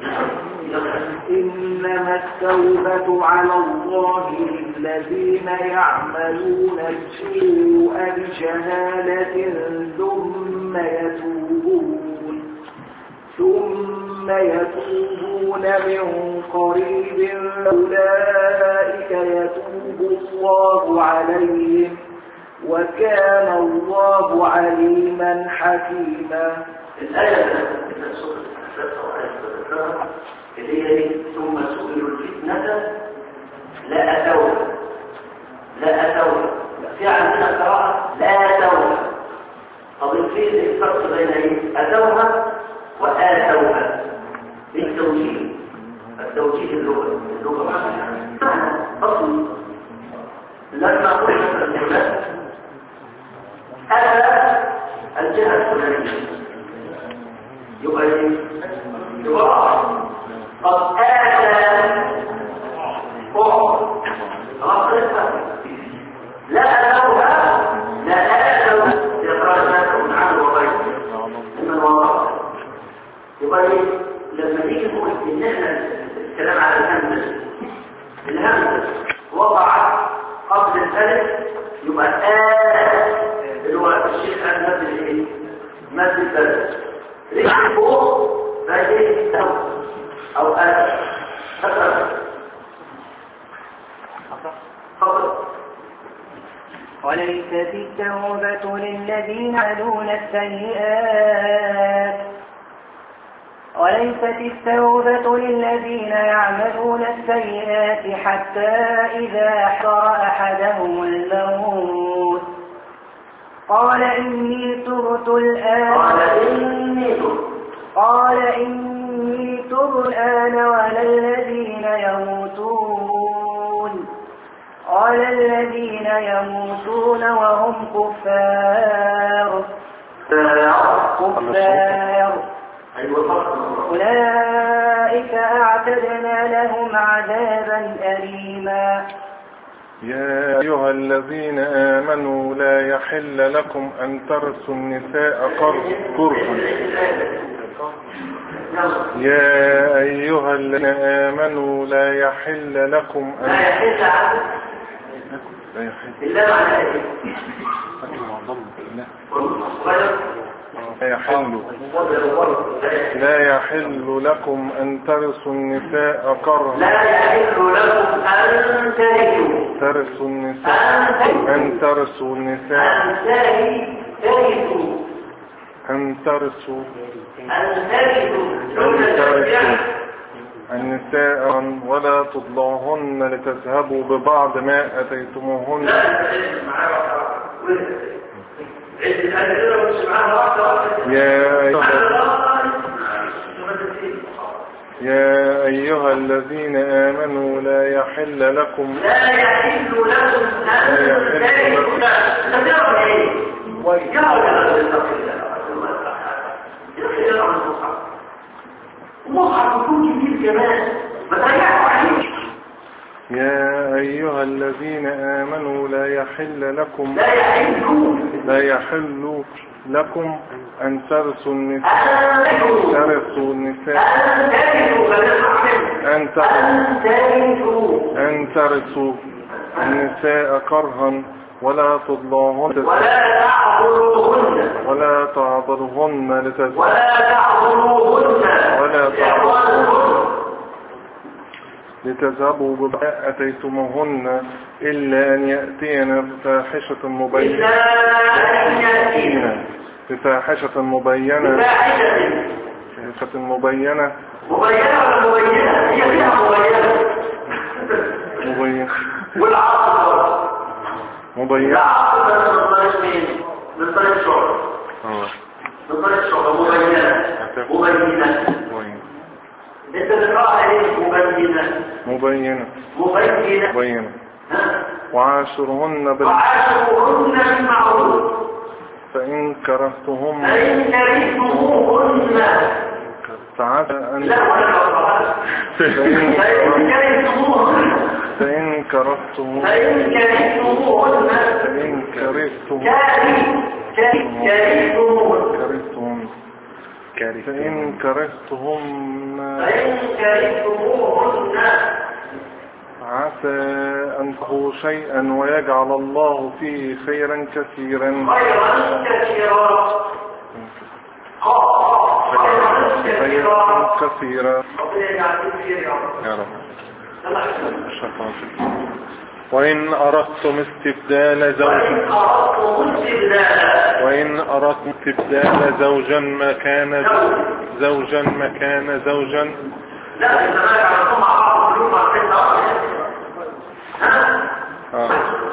إنما التوبة على الله للذين يعملون السوء بشهادة ثم يتوبون ثم يتوبون من قريب أولئك يتوب الله عليهم وكان الله عليما حكيما الآية التي سورة الأحزاب أو آية الذكر اللي هي إيه؟ ثم سئلوا الفتنة لا أتوها لا أتوها في عندنا قراءة لا أتوها طب الفيل الفرق بين إيه؟ أتوها وآتوها بالتوجيه التوجيه اللغة اللغة معنى أصل لما قلنا الجملة أتى الجهة الفلانية يبقى ايه؟ يبقى قد آتى فوق خلاص لسه لا أتوها لا آتوا يقرأ الناس من عمل وغيره من وراء يبقى ايه؟ لما نيجي نقول ان احنا الكلام على الهمزة الهمزة وضعت قبل الألف يبقى آه اللي هو الشيخ قال مد الايه؟ مد البلد رجل فوق بقى ايه؟ أو أو آه فقط فقط وليست التوبة للذين يعملون السيئات وليست التوبة للذين يعملون السيئات حتى إذا حضر أحدهم الموت قال إني تبت الآن قال إني تبت قال إني تبت الآن ولا الذين يموتون قال الذين يموتون وهم كفار كفار أيوة فقط أولئك أعتدنا لهم عذابا أليما يا أيها الذين آمنوا لا يحل لكم أن ترثوا النساء قر- كرها يا أيها الذين آمنوا لا يحل لكم لا أن يحل عنه لا يحل إلا معنى إيه؟ لا يحل لا يحل لكم أن ترثوا النساء كرها لا يحل لكم أن ترثوا ترثوا النساء أن ترثوا أن ترثوا النساء أن ترثوا أن ترثوا أن ترثوا أن ترثوا النساء ولا تضلعهن لتذهبوا ببعض ما أتيتموهن يا أيها يا أيها الذين آمنوا لا يحل لكم لا يحل لكم أن ترثوا لا ترون إيه؟ ويجعل مصحف يكون كبير كمان بتريحوا عليه يا أيها الذين آمنوا لا يحل لكم لا يحل لا يحل لكم أن ترثوا النساء أن ترثوا ترثوا النساء أن ترثوا فلنسمع منه أن ترثوا أن ترثوا أن ترثوا النساء كرها ولا تضلاهن ولا تعبدوهن ولا تعضلهن لتزوج ولا تعبدوهن ولا لإخوانكم. لتذهبوا بما أتيتموهن إلا أن يأتين بفاحشة مبينة إلا أن يأتين بفاحشة مبينة بفاحشة بفاحشة مبينة مبينة ولا مبينة؟ هي فيها مبينة مبينة والعصر مبينة العصر ده من طريق مين؟ من طريق الشعر آه. من طريق الشعر مبينة مبينة مبينة انت بتقرأ ايه مبينة مبينة مبينة مبينة ها؟ وعاشرهن بال وعاشروهن بالمعروف فإن كرهتهم فإن كرهتموهن فعسى أن لا ولا فإن كرهتموهن فإن كرهتم فإن كرهتموهن فإن كرهتم كاره كرهتموهن كرهتم فإن كرهتهم فإن كرهتموهن عسى أن تكرهوا شيئا ويجعل الله فيه خيرا كثيرا خيرا كثيرا خيرا خيرا كثيرا كثيرا ربنا يجعل فيه خير يا رب يا رب يلا يا حسن. شكرا وإن أردتم استبدال زوج وإن أردتم استبدالا وإن أردتم استبدال زوجا مكان زوجا مكان زوجا لا انت ما يعرفون مع بعض كلهم مع ستة واحدة. ها آه.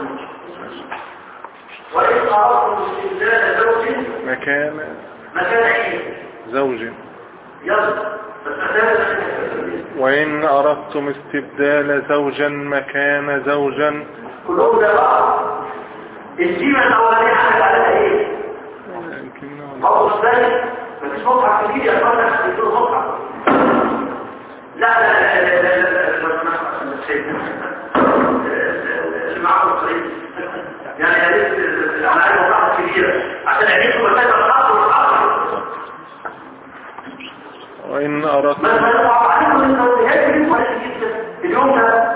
وإن أردتم استبدال زوج مكان مكان ايه زوج يلا بس مكان وإن أردتم استبدال زوجا مكان زوجا كلهم ده بعض الجيمة الأولانية عملت عليها ايه لكنه برضه ازاي مفيش مصحف كبير يا اخوانا عشان يكون مصحف لا لا لا لا لا لا لا ما تسمعش الشيء اللي معاه الصعيد يعني يا ريت انا عايز مصحف كبيره عشان عينيكم مسافه الخط والخط وإن أردتم ما ما يصعب عليكم ان التوجيهات دي ولا جدا اليوم ده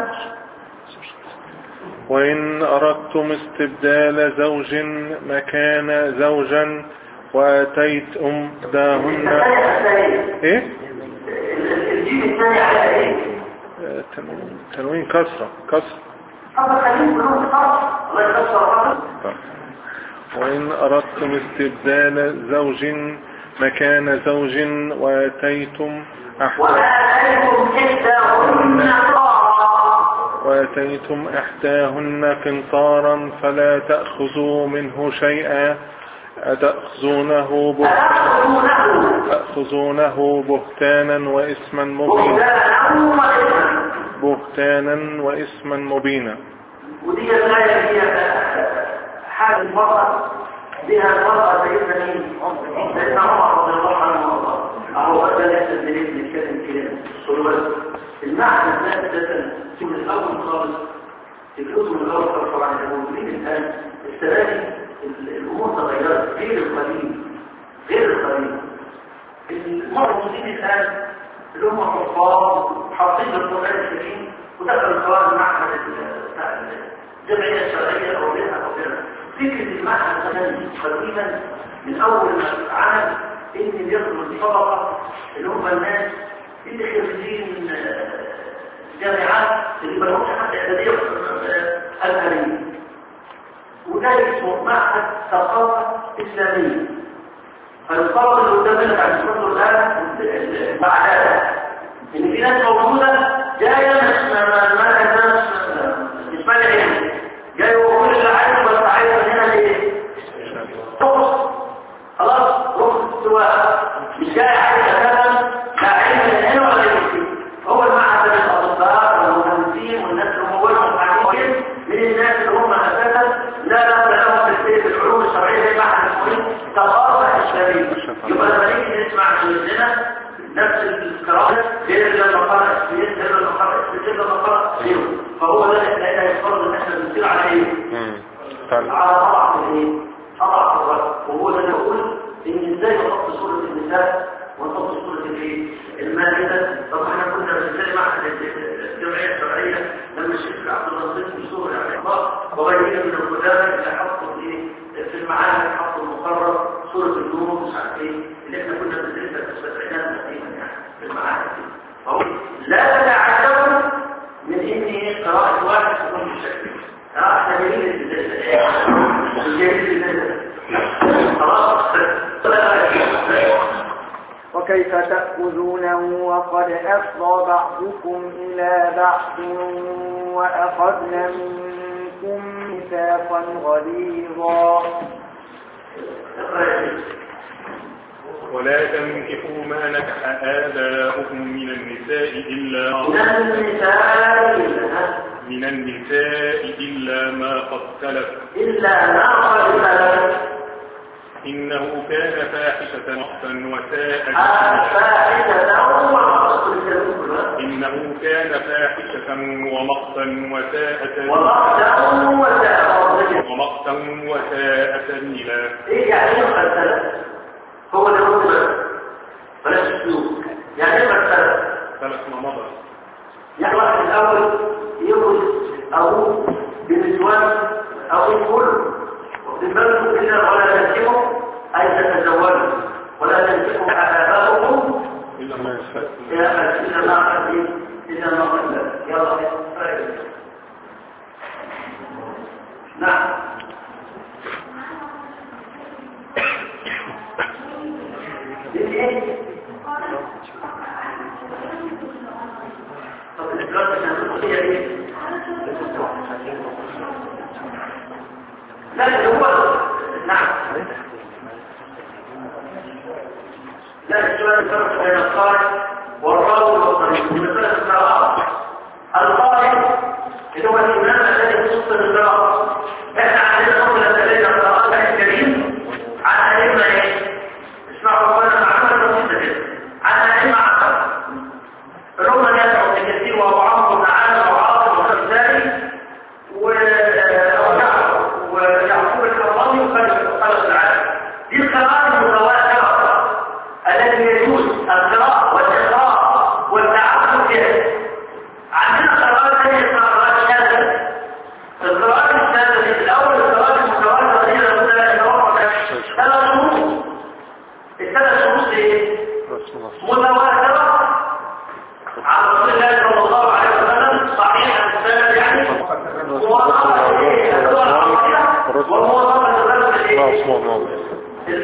وإن أردتم استبدال زوج مكان زوجا وآتيت أمداهن الثانيه الثانيه إيه؟ الجيل الثاني على ايه؟ آه، تنوين- تنوين كسرة كسرة طب خليهم كلهم خط الله يكسر خط طيب. وإن أردتم استبدال زوج مكان زوج وآتيتم أحد وآتيكم إحداهن قرارا وآتيتم إحداهن قنطارا فلا تأخذوا منه شيئا أتأخذونه به- أتأخذونه تأخذونه بهتانا وإثما مبينا بهتانا وإثما بهتانا وإثما مبينا ودي الآية هي حال المرأة بها المرأة سيدنا مين؟ سيدنا عمر رضي الله عنه وارضاه أهو ده نفس الدليل بيتكلم كده صلوات المعنى ده أساسا في من الأول خالص فكرته من الأول خالص طبعا الموجودين الآن السنة دي ال- الأمور تغيرت غير القديم غير القديم الموجودين الآن اللي هم حفاظ حافظين القرآن الكريم ودخلوا سواء معهد ال- بتاع الجمعية الشرعية أو غيرها أو غيرها فكرة المعهد كان قديما من أول ما اتعمل إن بيدخلوا الطبقة اللي هم الناس اللي خريجين آه، جامعات اللي ما لهمش حتى إعدادية آه، أزهرية وده اسمه معهد ثقافة إسلامية فالطلب اللي قدامنا بعد الشهر الآن بعدها إن في ناس موجودة جاية مش ما ما ناس مش مالي علم جاي وكل اللي عايز بس عايز من هنا ليه؟ تخص خلاص رخص سواء مش جاي عايز أساسا لا علم من هنا ولا يمشي هو المعهد الأطباء والمهندسين والناس اللي هم وجههم عارفين من الناس اللي هم أساسا لا دخل لهم في البيت العلوم الشرعية زي معهد المسلمين ثقافة إسلامية يبقى لما نيجي نسمع من عندنا نفس القراءة غير لما قرأ السيد غير لما قرأ السيد غير لما قرأ غيره فهو ده اللي احنا يفرض ان احنا بنصير على ايه؟ مم. طيب. على اضعف الايه؟ اضعف الرأي وهو ده اللي بقول ان ازاي نحط سورة النساء ونحط سورة الايه؟ المائدة طب احنا كنا بنتكلم عن الجمعية الشرعية لما الشيخ عبد الرزاق في سورة وغيرين من القدامى اللي حطوا ايه في المعاني حطوا المقرر سورة النور مش عارف ايه اللي احنا كنا بندرسها في السبعينات تقريبا يعني في المعاني دي فهو لا تتعجبوا من ان ايه قراءة واحد تكون بالشكل اه احنا جايين جايين خلاص وكيف تأخذونه وقد أفضى بعضكم إلى بعض وأخذنا منكم ميثاقا غليظا ولا تنكحوا ما نكح آباؤكم من النساء إلا من النساء من النساء إلا ما قد سلف إلا ما قد سلف إنه كان فاحشة مقتا وساء فاحشة ومقتا إنه كان فاحشة ومقتا وساء سبيلا ومقتا وساء ومقتا وساء سبيلا ايه يعني ايه قد سلف هو ده هو ده بلاش السلوك يعني ايه قد سلف ثلاث ما مضى يعني واحد الاول يخرج ابوه بنسوان او الكل واخدين بالكم الا ولا تنكحوا اي تتزوجوا ولا تنكحوا اباؤكم إلا ما يفعل يا الا ما قد الا ما قد يلا نعم ايه طب الإدراك عشان تقول هي ايه لا اللي هو نعم لا السؤال الفرق بين القارئ والراوي والطريق مثلا القراءة القارئ اللي هو الإمام الذي يخص القراءة احنا عندنا نقول لدينا قراءات الكريم عن أئمة ايه؟ اسمعوا قولنا معلومة بسيطة كده عن أئمة عشرة الأمة يدعو ابن كثير وأبو عمرو بن عامر وعاصم والخزاري ويعقوب الحرامي وخالد خالد العالم دي القراءات المتواترة التي يجوز القراءة والإقراء والتعبد بها عندنا قراءات ثانية اسمها قراءات شاذة القراءات الشاذة دي الأول القراءات المتواترة هي لابد أن يتوقع ثلاث شروط الثلاث شروط ايه؟ متواترة عن رسول الله صلى الله عليه وسلم صحيح عن السند يعني وموافقة ايه؟ الدول العربية وموافقة الرسول ايه؟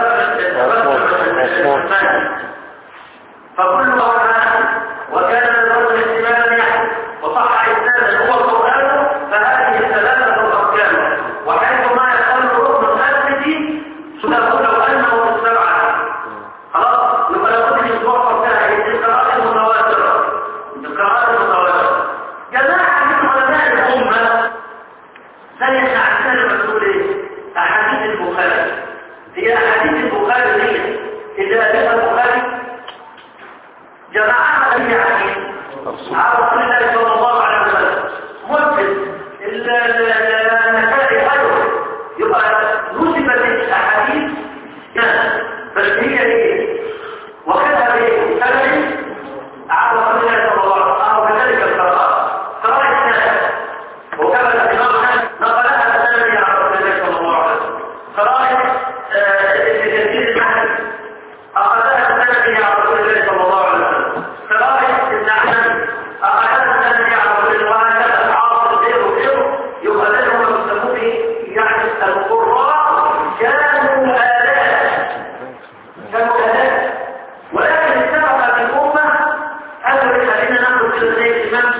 فكل ما وكان الرجل الاحتمال يحدث وصح إسنادا هو القرآن فهذه الثلاثة الأركان وحيث ما يقل الركن الثالث سنقول لو أنه السبعة خلاص يبقى لابد من توفر فيها القراءات المتواترة القراءات المتواترة جماعة من علماء الأمة زي احنا عندنا المسؤول ايه؟ أحاديث البخاري هي أحاديث البخاري هي إذا أتى البخاري جماعة أي حديث على رسول الله صلى الله عليه وسلم مدد النسائي غيره يبقى نسبت الأحاديث بس هي ايه؟ وكذا ايه؟ سبب على رسول الله صلى الله عليه وسلم أو كذلك القراءة قراءة الناس وكما الإمام نقلها السلمي على رسول الله صلى الله عليه وسلم قراءة ابن كثير المحل أخذها السلمي على رسول الله صلى الله عليه وسلم قراءة ابن أحمد أخذها السلمي على رسول الله وهكذا عاصر غيره غيره يبقى ده هم يسموه يعني القراء كانوا آلاف كانوا آلاف ولكن اتفق في الأمة أنه خلينا ناخد كده زي الإمام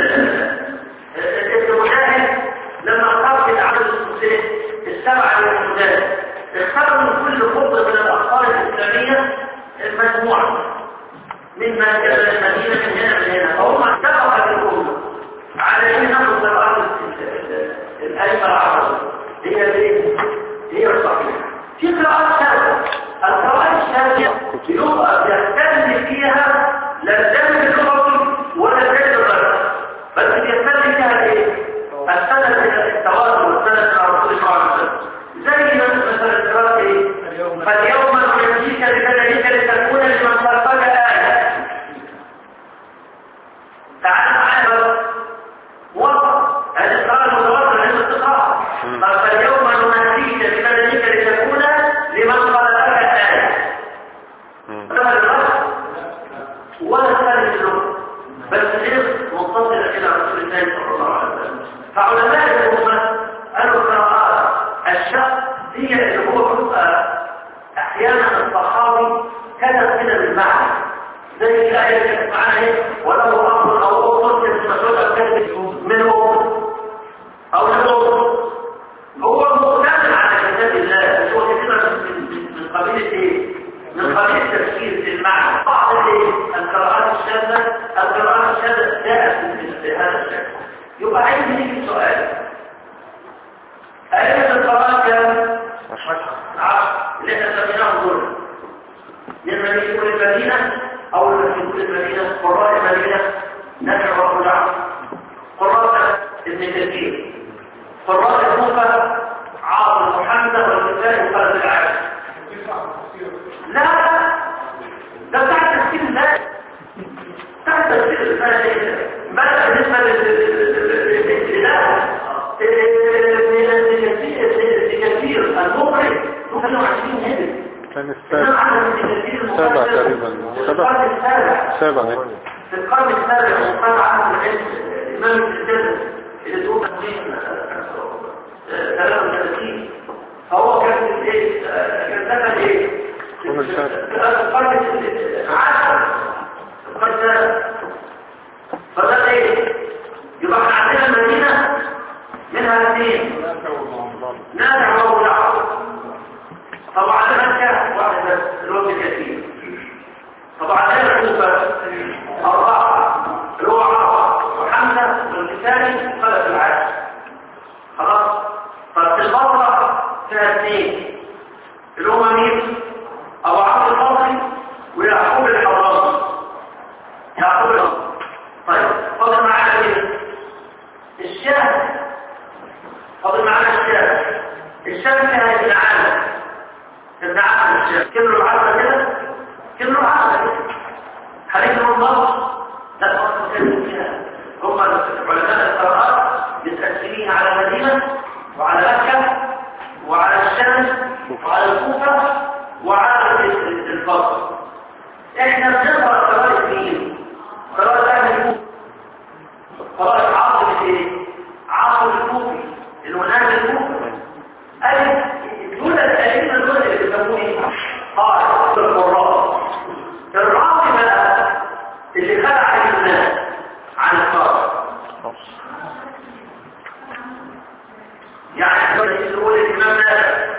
ابن مجاهد لما اختار في عدد السلسلة السبعة للمجاهد اختار من كل خطة من الأخبار الإسلامية مجموعة مما كان المدينة من هنا من هنا فهم اتفق في الأمة على أن ناخد قراءات الأئمة العرب هي الايه؟ هي الصحيحة في قراءات شاذة القراءات الشاذة يبقى بيختلف فيها لا الجانب اللغوي ولا الجانب الغربي بس بيختلف فيها ايه؟ السند التواتر والسند مع رسول الله عليه وسلم زي مثلا قراءة ايه؟ فاليوم ننجيك ببدنك لتكون لمن خلفك آية تعال معايا بقى موظف هذه القراءة المتواترة اللي انت فعلماء الأمة قالوا القراءات الشق هي اللي هو بيبقى أحيانا الصحابي كتب كده بالمعنى زي الآية اللي كانت معانا ايه ولو أمر أو أمر كانت مسؤولة كانت منه أو نمر هو مؤتمن على كتاب الله مش هو كتابة من, من, من قبيلة ايه؟ من قبيلة تفسير في المعنى بعض الايه؟ القراءات الشاذة القراءات الشاذة جاءت بهذا الشكل يبقى عايز نيجي سؤال أين القراءات كام؟ عشر اللي احنا سميناهم دول لما يجي كل المدينة أو لما يجي كل المدينة قراء المدينة نافع وأبو جعفر قراء ابن كثير قراء الكوفة عاصم وحمزة والكسائي وخالد العاشر لا ده بتاع تفسير الله بتاع تفسير الله ماذا بالنسبة لله كثير المقرئ 22 هدف كان السابع سابع تقريبا سابع السابع سابع إيه؟ في القرن السابع من قرن عهد العلم الإمام الجزء اللي تقول تقريبا 33 فهو كان في ايه كان دخل ايه القرن السابع. القرن العاشر القرن السابع فده ايه يبقى احنا عندنا المدينة منها اثنين نافع وابو جعفر طبعا مكة واحد بس الوقت كثير طبعا هنا الكوفة أربعة اللي هو عرفة وحمزة والكساني خلف العاشر خلاص ففي البصرة فيها اثنين اللي هما مين؟ أبو عبد البصري ويعقوب الحرامي يعقوب الحرامي طيب فاضل معانا مين؟ الشام فاضل معانا الشام الشام فيها ابن عامر ابن عامر الشام كله العامة كده كله العامة كده حديث من الله لا تفصل كده هم علماء القراءات متأثرين على المدينة وعلى مكة وعلى الشام وعلى الكوفة وعلى الفضل احنا بنقرأ قراءة مين؟ قراءة أهل الكوفة قراءة عاصم ايه؟ عاصم الكوفي اللي هو نهج الكوفة أي دول الأئمة دول اللي بيسموه ايه؟ قال القراء الراقي بقى اللي خلع الناس عن القراءة يعني يقول الإمام نافع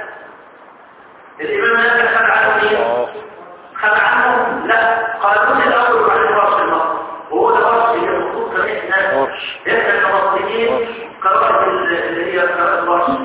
الإمام نافع خلع عنه مين؟ خلع عنه لا قانون الأول وعن الفرش المصر وهو ده فرش هي المفروض كمان احنا فرش. احنا كمصريين قراءة اللي هي قراءة الفرش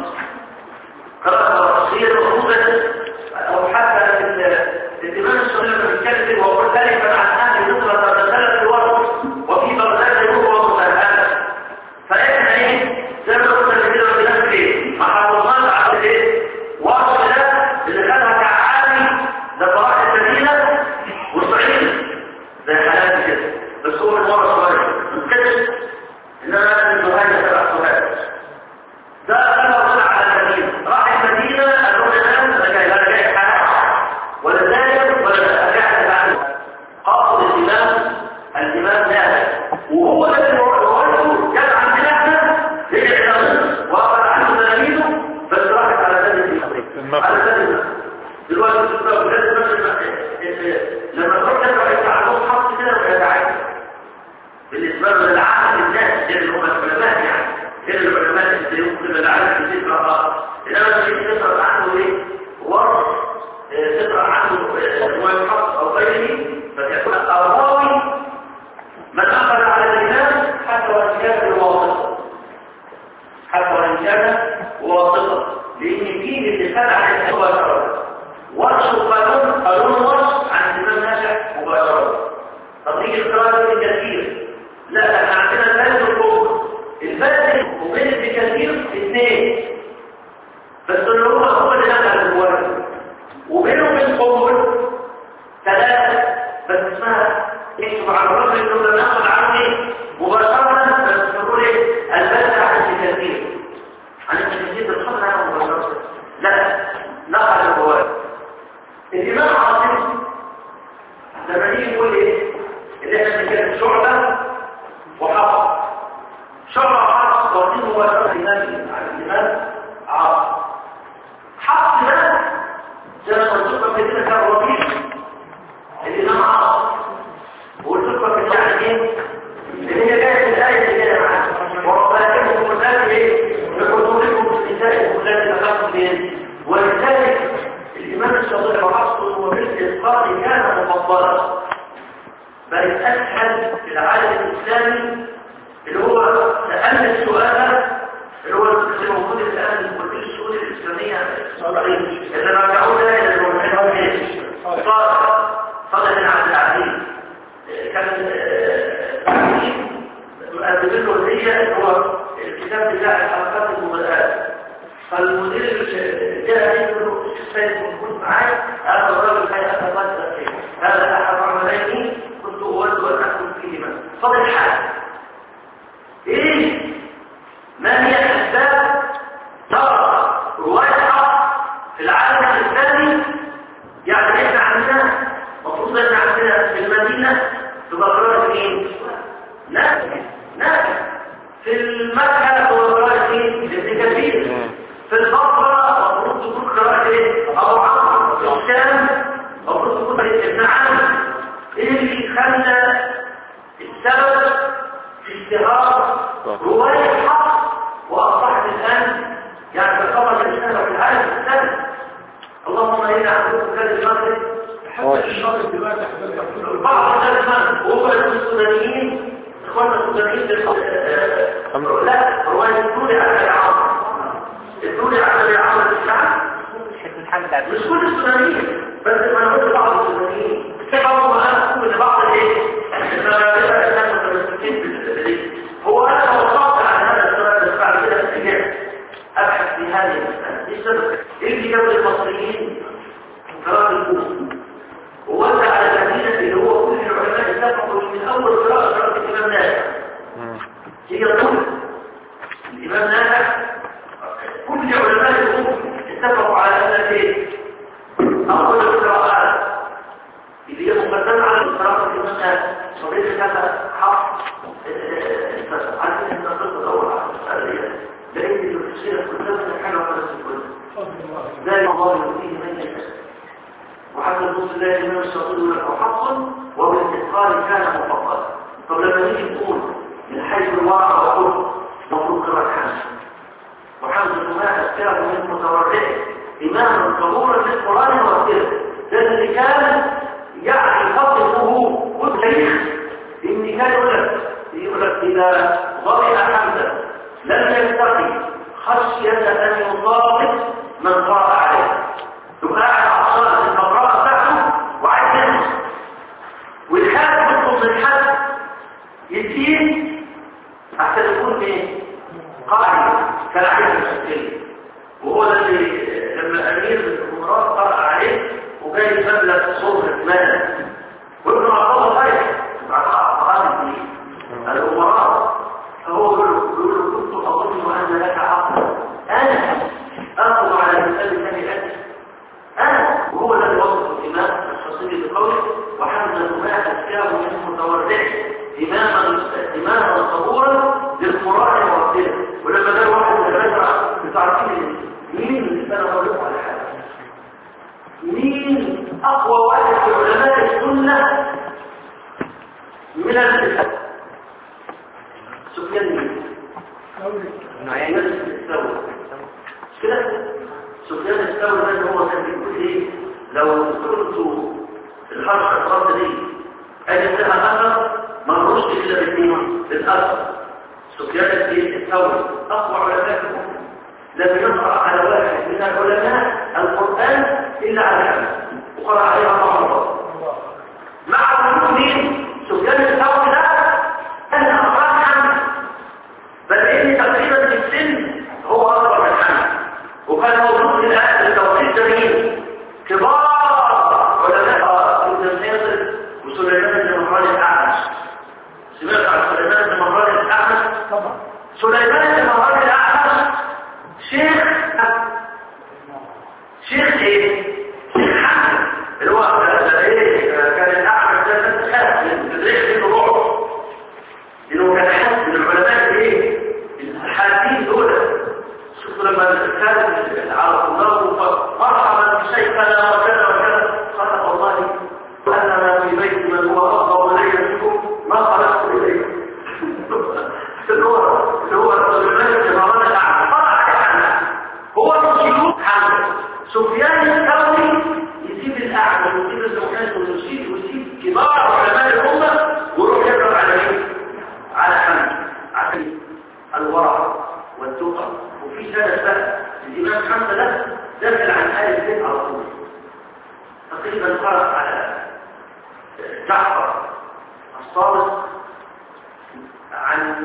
قراءة الفرش هي المفروض أو حتى ال- الإمام الشغل لما بيتكلم وقل ذلك عن أهل مصر تتسلل في ورد وفي بغداد يروى مسهلة فإحنا إيه زي ما قلنا كده في نفس إيه ما حافظناش على إيه ورد ده اللي خدها كعالي لقراءة المدينة والصعيد زي حالات كده بس هو من ورا شوية ما تكتبش إنما أنا من زهاية سبع سهاد ده أنا طلع على المدينة راح المدينة قالوا لنا أنا جاي أنا جاي حالات ولا ذلك ولا أرجعت بعد قاصد الإمام الإمام نافع وهو ده اللي روايته جاب عندنا احنا رجع إلى مصر وأخذ عنه تلاميذه بس راحت على ذلك المغرب. على ذلك دلوقتي تبقى لازم مثلا لما تروح تقرا انت على المصحف كده ويتعامل بالنسبه له للعالم الناس غير اللي هم العلماء يعني غير العلماء اللي يمكن العالم اللي تقرا انما تيجي تقرا عنه ايه ورد آه، تقرا عنه آه، روايه حفص او غيره فتكون الراوي من اخذ على الامام حتى وان كان بواسطه حتى وان كان واسطه لان فيه اللي خد عن مباشره ورش القانون قانون ورش عن الامام نافع مباشره تطبيق القراءه بكثير لا احنا عندنا البلد والكفر البلد وبين بكثير اثنين بس اللي هو هو اللي نقل الروايه وبينه وبين قنبل ثلاثه بس اسمها اكتب على الرجل انه لم يقل عني مباشره بس نقول ايه البلد عن بكثير عن التجديد الخطر عنه مباشره لا نقل الروايه الامام عاصم لما نيجي نقول ايه اللي احنا بنتكلم شعبه وحفص شعبه وحفص حق واخدين مباشرة الإمام على الإمام عاصم حق ده زي ما قلت لكم كده كان ربيع الإمام عاصم وقلت لكم كده يعني إيه اللي هي جاية من الآية اللي جاية معانا وربكم الناس إيه بحضوركم في النساء التي دخلتم بهن ولذلك الإمام الشاطبي وحصله وبالإسقاط كان مفضلا بل أسهل في العالم الإسلامي اللي هو سألنا السؤال اللي هو اللي موجود الآن في كل الشؤون الإسلامية اللي رجعونا إلى المنهج صار صار بن عبد العزيز كان تعليم مقدمين له هدية اللي هو الكتاب بتاع الحلقات المبادئات فالمدير جاء يقول له السيد موجود معايا هذا الراجل هيئة الله هذا أحد عملين كنت أود أن أكون فيهما فضل حال إيه ما هي أسباب ترى رواية حق في العالم الإسلامي يعني إحنا عندنا مفروض إحنا عندنا في المدينة تبقى قراءة مين؟ ناس ناس في المكة تبقى قراءة مين؟ ابن كثير في البصرة مفروض تكون قراءة إيه؟ أبو عمرو في الشام مفروض تكون ابن عمرو إيه اللي خلى السبب في اشتهار رواية حق وأصبحت الآن يعني تقرر الإسلام في العالم الإسلامي اللهم إنا عبدك كلمات حتى الشرط دلوقتي بعض الناس وهو السودانيين إخواننا السودانيين لا رواية الدولي على العامة الدولي على العامة الشعب مش كل السودانيين بس ما نقول بعض السودانيين كيف أقول أنا أقول إن بعض الإيه هو أنا وصلت على هذا السؤال بس بعد كده اتجاه أبحث في هذه المسألة إيه السبب؟ إيه اللي جاب المصريين قراءة الكوفة ووزع على المدينة اللي هو كل العلماء اتفقوا من أول قراءة قراءة الإمام نافع هي الأولى الإمام نافع كل علماء الكوفة اتفقوا على أن إيه؟ أول القراءات اللي هي مقدمة على القراءة الإمام نافع صديق كذا حق عارف ان القصه الاول على المساله دي لقيت ان الشيخ قدام حاجه واحده بس كل لا الله يؤتيه من يشاء وحتى نص الله الامام الشاطبي يقول لك حق وبالاستقرار كان مفقدا طب لما نيجي نقول من حيث الواقع والقرب المفروض قراءه حمزه وحمزه ما اشكاه من متورعه اماما قبولا للقران والسيره ده اللي كان يعني خطبه والتاريخ ان كان يقول لك يقول لك إذا ضرب حمزة لم يستقي خشية أن يصابت من قرأ عليه يبقى قاعد عطشان المقرأة بتاعته وعايز ينقص والخاف يطلب من حد يديه حتى يكون ايه؟ قاعد كلاعب مشكلة وهو ده اللي لما أمير الأمراء قرأ عليه وجاي مبلغ صورة مال وابن عبد الله خير بعد أعطاه الدين الأمراء فهو يقول كنت أظن أن لك عقلا أنا أخذ على مثال ثاني أجل أنا وهو الذي وصف الإمام الشخصي بقوله وحمزة ما أسكاه من متورع إماما إماما صبورا للقراء والرسل ولما ده واحد من الرجع بتعرفين مين اللي أنا أقول لكم على حاجة مين أقوى واحد في علماء السنة من الإسلام سفيان بن عيينة الثوري كده سفيان الثوري ده اللي هو كان بيقول ايه لو قلت الحركه الخاصه دي اجد لها اثر ما نروش الا بالاثنين بالاثر سفيان الثوري اقوى علماء الامه لم يقرا على واحد من العلماء القران الا على حمد وقرا عليه اربع مرات مع وجود مين سفيان الثوري ده كان اقرا حمد بل ان تقريبا في السن هو اكبر من حمد وكان موجود في الآن التوحيد جميل كبار علماء ابن الناصر وسليمان بن مهران الأعمش سمعت عن سليمان بن مهران الأعمش طبعا سليمان بن مهران الأعمش شيخ شيخ ايه؟ شيخ حمد اللي هو ايه كان الأعمش ده كان خاف من تدريس منه روح لأنه كان حد من العلماء ايه؟ الحاج الورع والتقى وفي سنة بقى الإمام حمزة ده داخل عن آل البيت على طول تقريبا قرأ على جعفر الصادق عن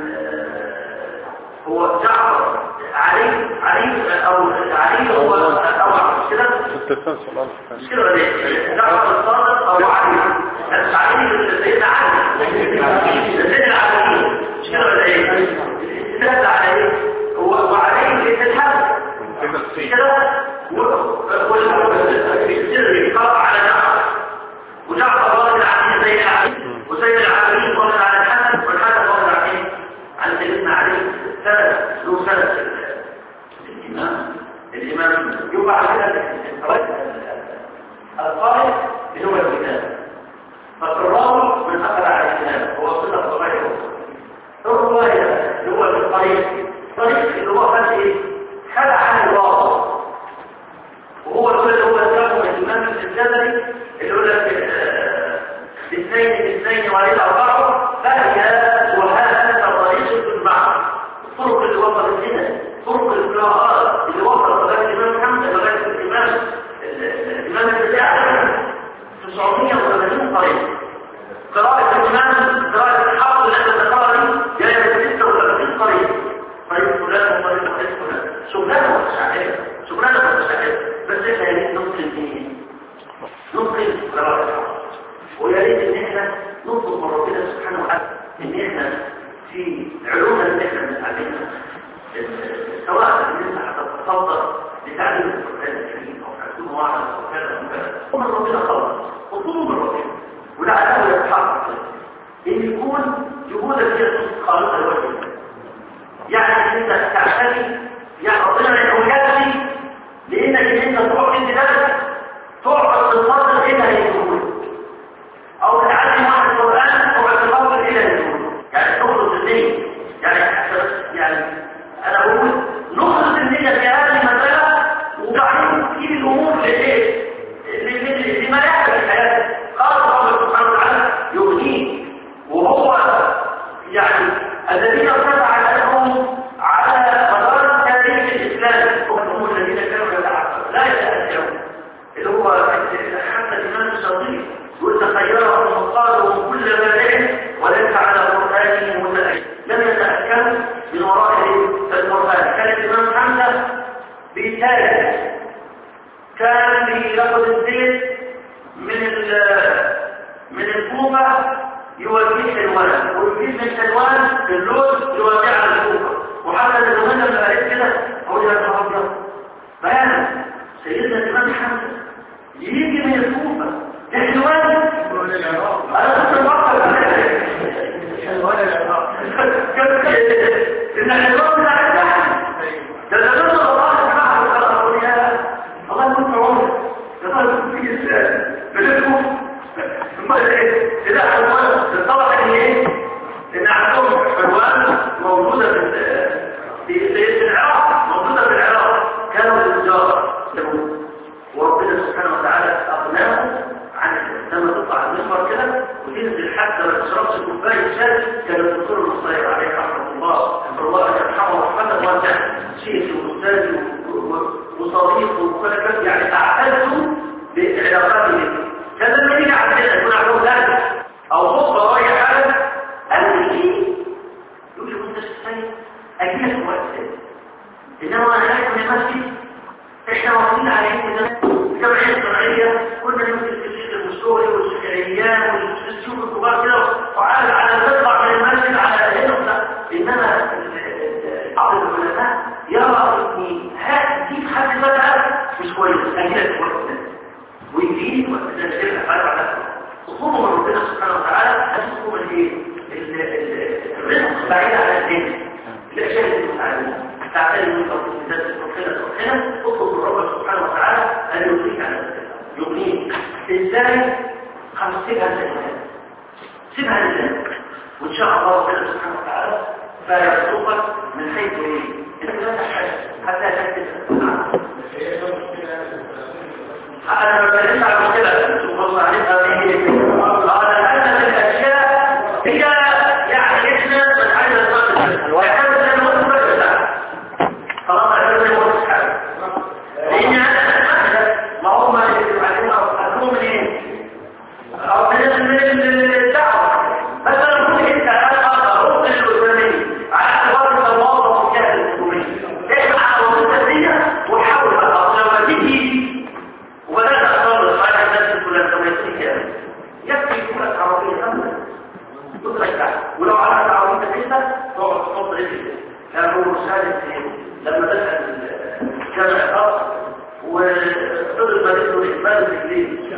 هو جعفر علي علي او علي هو او كده التسلسل الألف مش كده ولا ايه جعفر الصادق او علي بس علي سيدنا علي سيدنا علي مش كده ولا ايه الاستدلال على ايه هو وعلي في الحد مش كده والسر قطع على جعفر وجعفر راجل علي زي علي وزي العالمين راجل على الحسن والحسن راجل عليه عن سيدنا علي سنة له سنة الإمام الإمام يبقى على القائد اللي هو الكتاب فالراوي من أخذ على الكتاب هو صلة الرواية الرواية اللي هو الطريق الطريق اللي هو خد إيه؟ خد عن الواقع وهو كل هو الكلام الإمام الجزري اللي يقول لك الاثنين الاثنين وعليه الأربعة فهي وهذا طريق المعنى الطرق اللي وصلت هنا طرق القراءات اللي وصلت لغاية الإمام محمد لغاية الإمام الإمام البداع 980 طريق قراءة الإمام قراءة الحافظ الأندلسي جاية 36 طريق طريق فلان وطريق طريق فلان شغلانة متشعبة شغلانة متشعبة بس احنا يا ريت ننقل ايه؟ ننقل قراءة الحافظ ويا ريت ان احنا نطلب من ربنا سبحانه وتعالى ان احنا في علومنا اللي احنا بنتعلمها سواء ان انت هتتصدر لتعليم القران الكريم او هتكون واحد او كذا او كذا ومن ربنا خلاص اطلبوا من ربنا ولعله يتحقق ان يكون جهودك هي خالصه لوجه يعني انت تعتني يعني ربنا ما يقولكش لانك انت تروح عند نفسك تقعد تنتظر ايه اللي هيقول او تتعلم واحد القران تقعد تنتظر ايه اللي هيقول يعني تخلص النية يعني يعني انا بقول نخلص النية في هذه المسألة وبعدين تجيب الامور لايه؟ لما يحدث في حياتك قال الله سبحانه وتعالى يغنيك وهو يعني الذين ارتفع لهم على مدار تاريخ الاسلام هم الذين كانوا يتعبدون لا يتأثرون اللي هو حتى الامام الشاطبي يقول تخيرهم وقالوا كل مبادئ وليس على قرآنهم متأكد لم يتأكدوا من وراء القرآن كان الإمام حمزة بيتالي كان بياخد الزيت من من الكوفة يوديه حلوان ويجيب من حلوان اللوز يوديه على الكوفة وحتى الزمان لما قالت كده أقول يا أبيض بيان سيدنا الإمام حمزة يجي من الكوفة لحلوان أنا كنت بفكر حلوان العراق إن حلوان بتاع الزحمة ده ده ده الله سبحانه وتعالى يا الله كنت عمر يا ترى كنت في إنسان بلدكم ثم إيه إذا حلوان الطبقة اللي إيه إن عندهم حلوان موجودة في في العراق موجودة في العراق كانوا التجار يهود وربنا سبحانه وتعالى أغناهم عن لما تطلع المنبر كده وتنزل حتى ما تشربش كوبايه شاي كان الدكتور المصير عليه رحمه الله ان الله يرحمه رحمه واسعه شيخي واستاذي وصديقي وكل كده يعني تعتزوا بعلاقاته كان لما يجي عندنا يكون عنده ذلك او خطبه رايح حاجه قال لي يقول لي كنت شايف اجي لك في وقت ثاني انما انا قاعد في المسجد احنا واقفين على ايه الجمعيه الشرعيه كنا نمسك الشيخ المستوري والشيخ والشيوخ الكبار كده وعلى على تطلع من المسجد على هنا انما بعض العلماء يرى ان هات دي حد ذاتها مش كويس اجلك في وقت ويجيب وقت ده الشيخ فعلا على خصوصا من ربنا سبحانه وتعالى هتشوفوا الايه الرزق بعيد عن الدين الاشياء اللي بتتعلمها تعتني من أرض الناس الرحلة الرحلة اطلب من ربك سبحانه وتعالى أن يغنيك على ذلك يغنيك إزاي؟ خمس سيبها لله سيبها لله وإن شاء الله ربنا سبحانه وتعالى فيرزقك من حيث إيه؟ أنت لا تحتاج حتى تكتب أنا ما بتكلمش على مشكلة تبص عليها هي أنا هذه الأشياء هي يعني إحنا من عايزة نقصد إيه؟ لما دخل جامع الأرض وفضل مدينته إقبال الإنجليز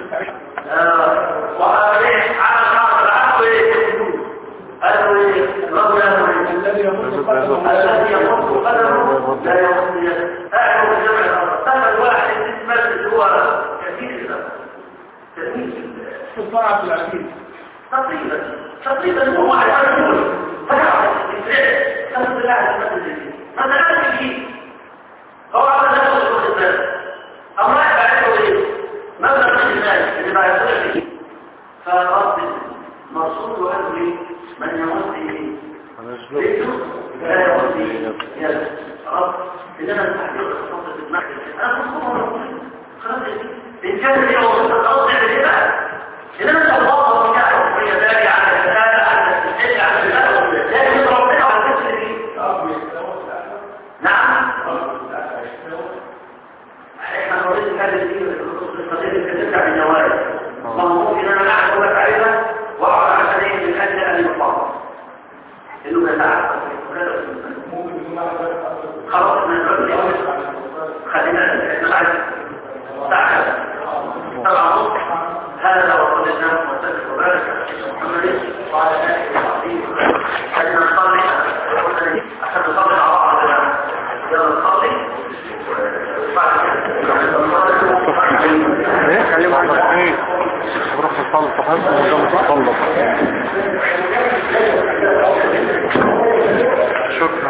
وعليه على الأرض العفو إيه؟ قالوا إيه؟ ربنا إيه؟ الذي يمد قدمه الذي يمد قدمه لا يمد يده أعلم بجمع الأرض هذا الواحد يتمثل هو كثير تلميذ سلطان عبد العزيز تقريبا تقريبا هو على الأول فقط الفعل خمس الله على المسجد هذا لا فيه هو على نفسه الخطبان أما يبعثه إيه مبلغ من المال اللي بعثه فيه فرب مرسول وقال لي من يمد إيه لا يودي يا رب إنما التحقيق الخاصة في المحكمة أنا كنت خلاص إن كان لي أو خلاص يعني إيه بقى إنما أنت الله وكاله في ذلك على الكتابة على الاستحيل على الكتابة لكن ربنا على الكتابة دي نعم احنا نريد هذا الدين القضية اللي تتبع بالنوائب ممكن أنا أعرف لك عليها وأعرف عليه من أجل أن يقام إنه يتعرف خلاص من الرجل خلينا نعرف تعال طبعا هذا وصل الله وسلم وبارك على سيدنا محمد وعلى اله وصحبه وسلم خلينا نصلي عشان نصلي مع بعض يلا نصلي ايه خليه معاك ايه بروح تصلي صحيح وده متصلب شكرا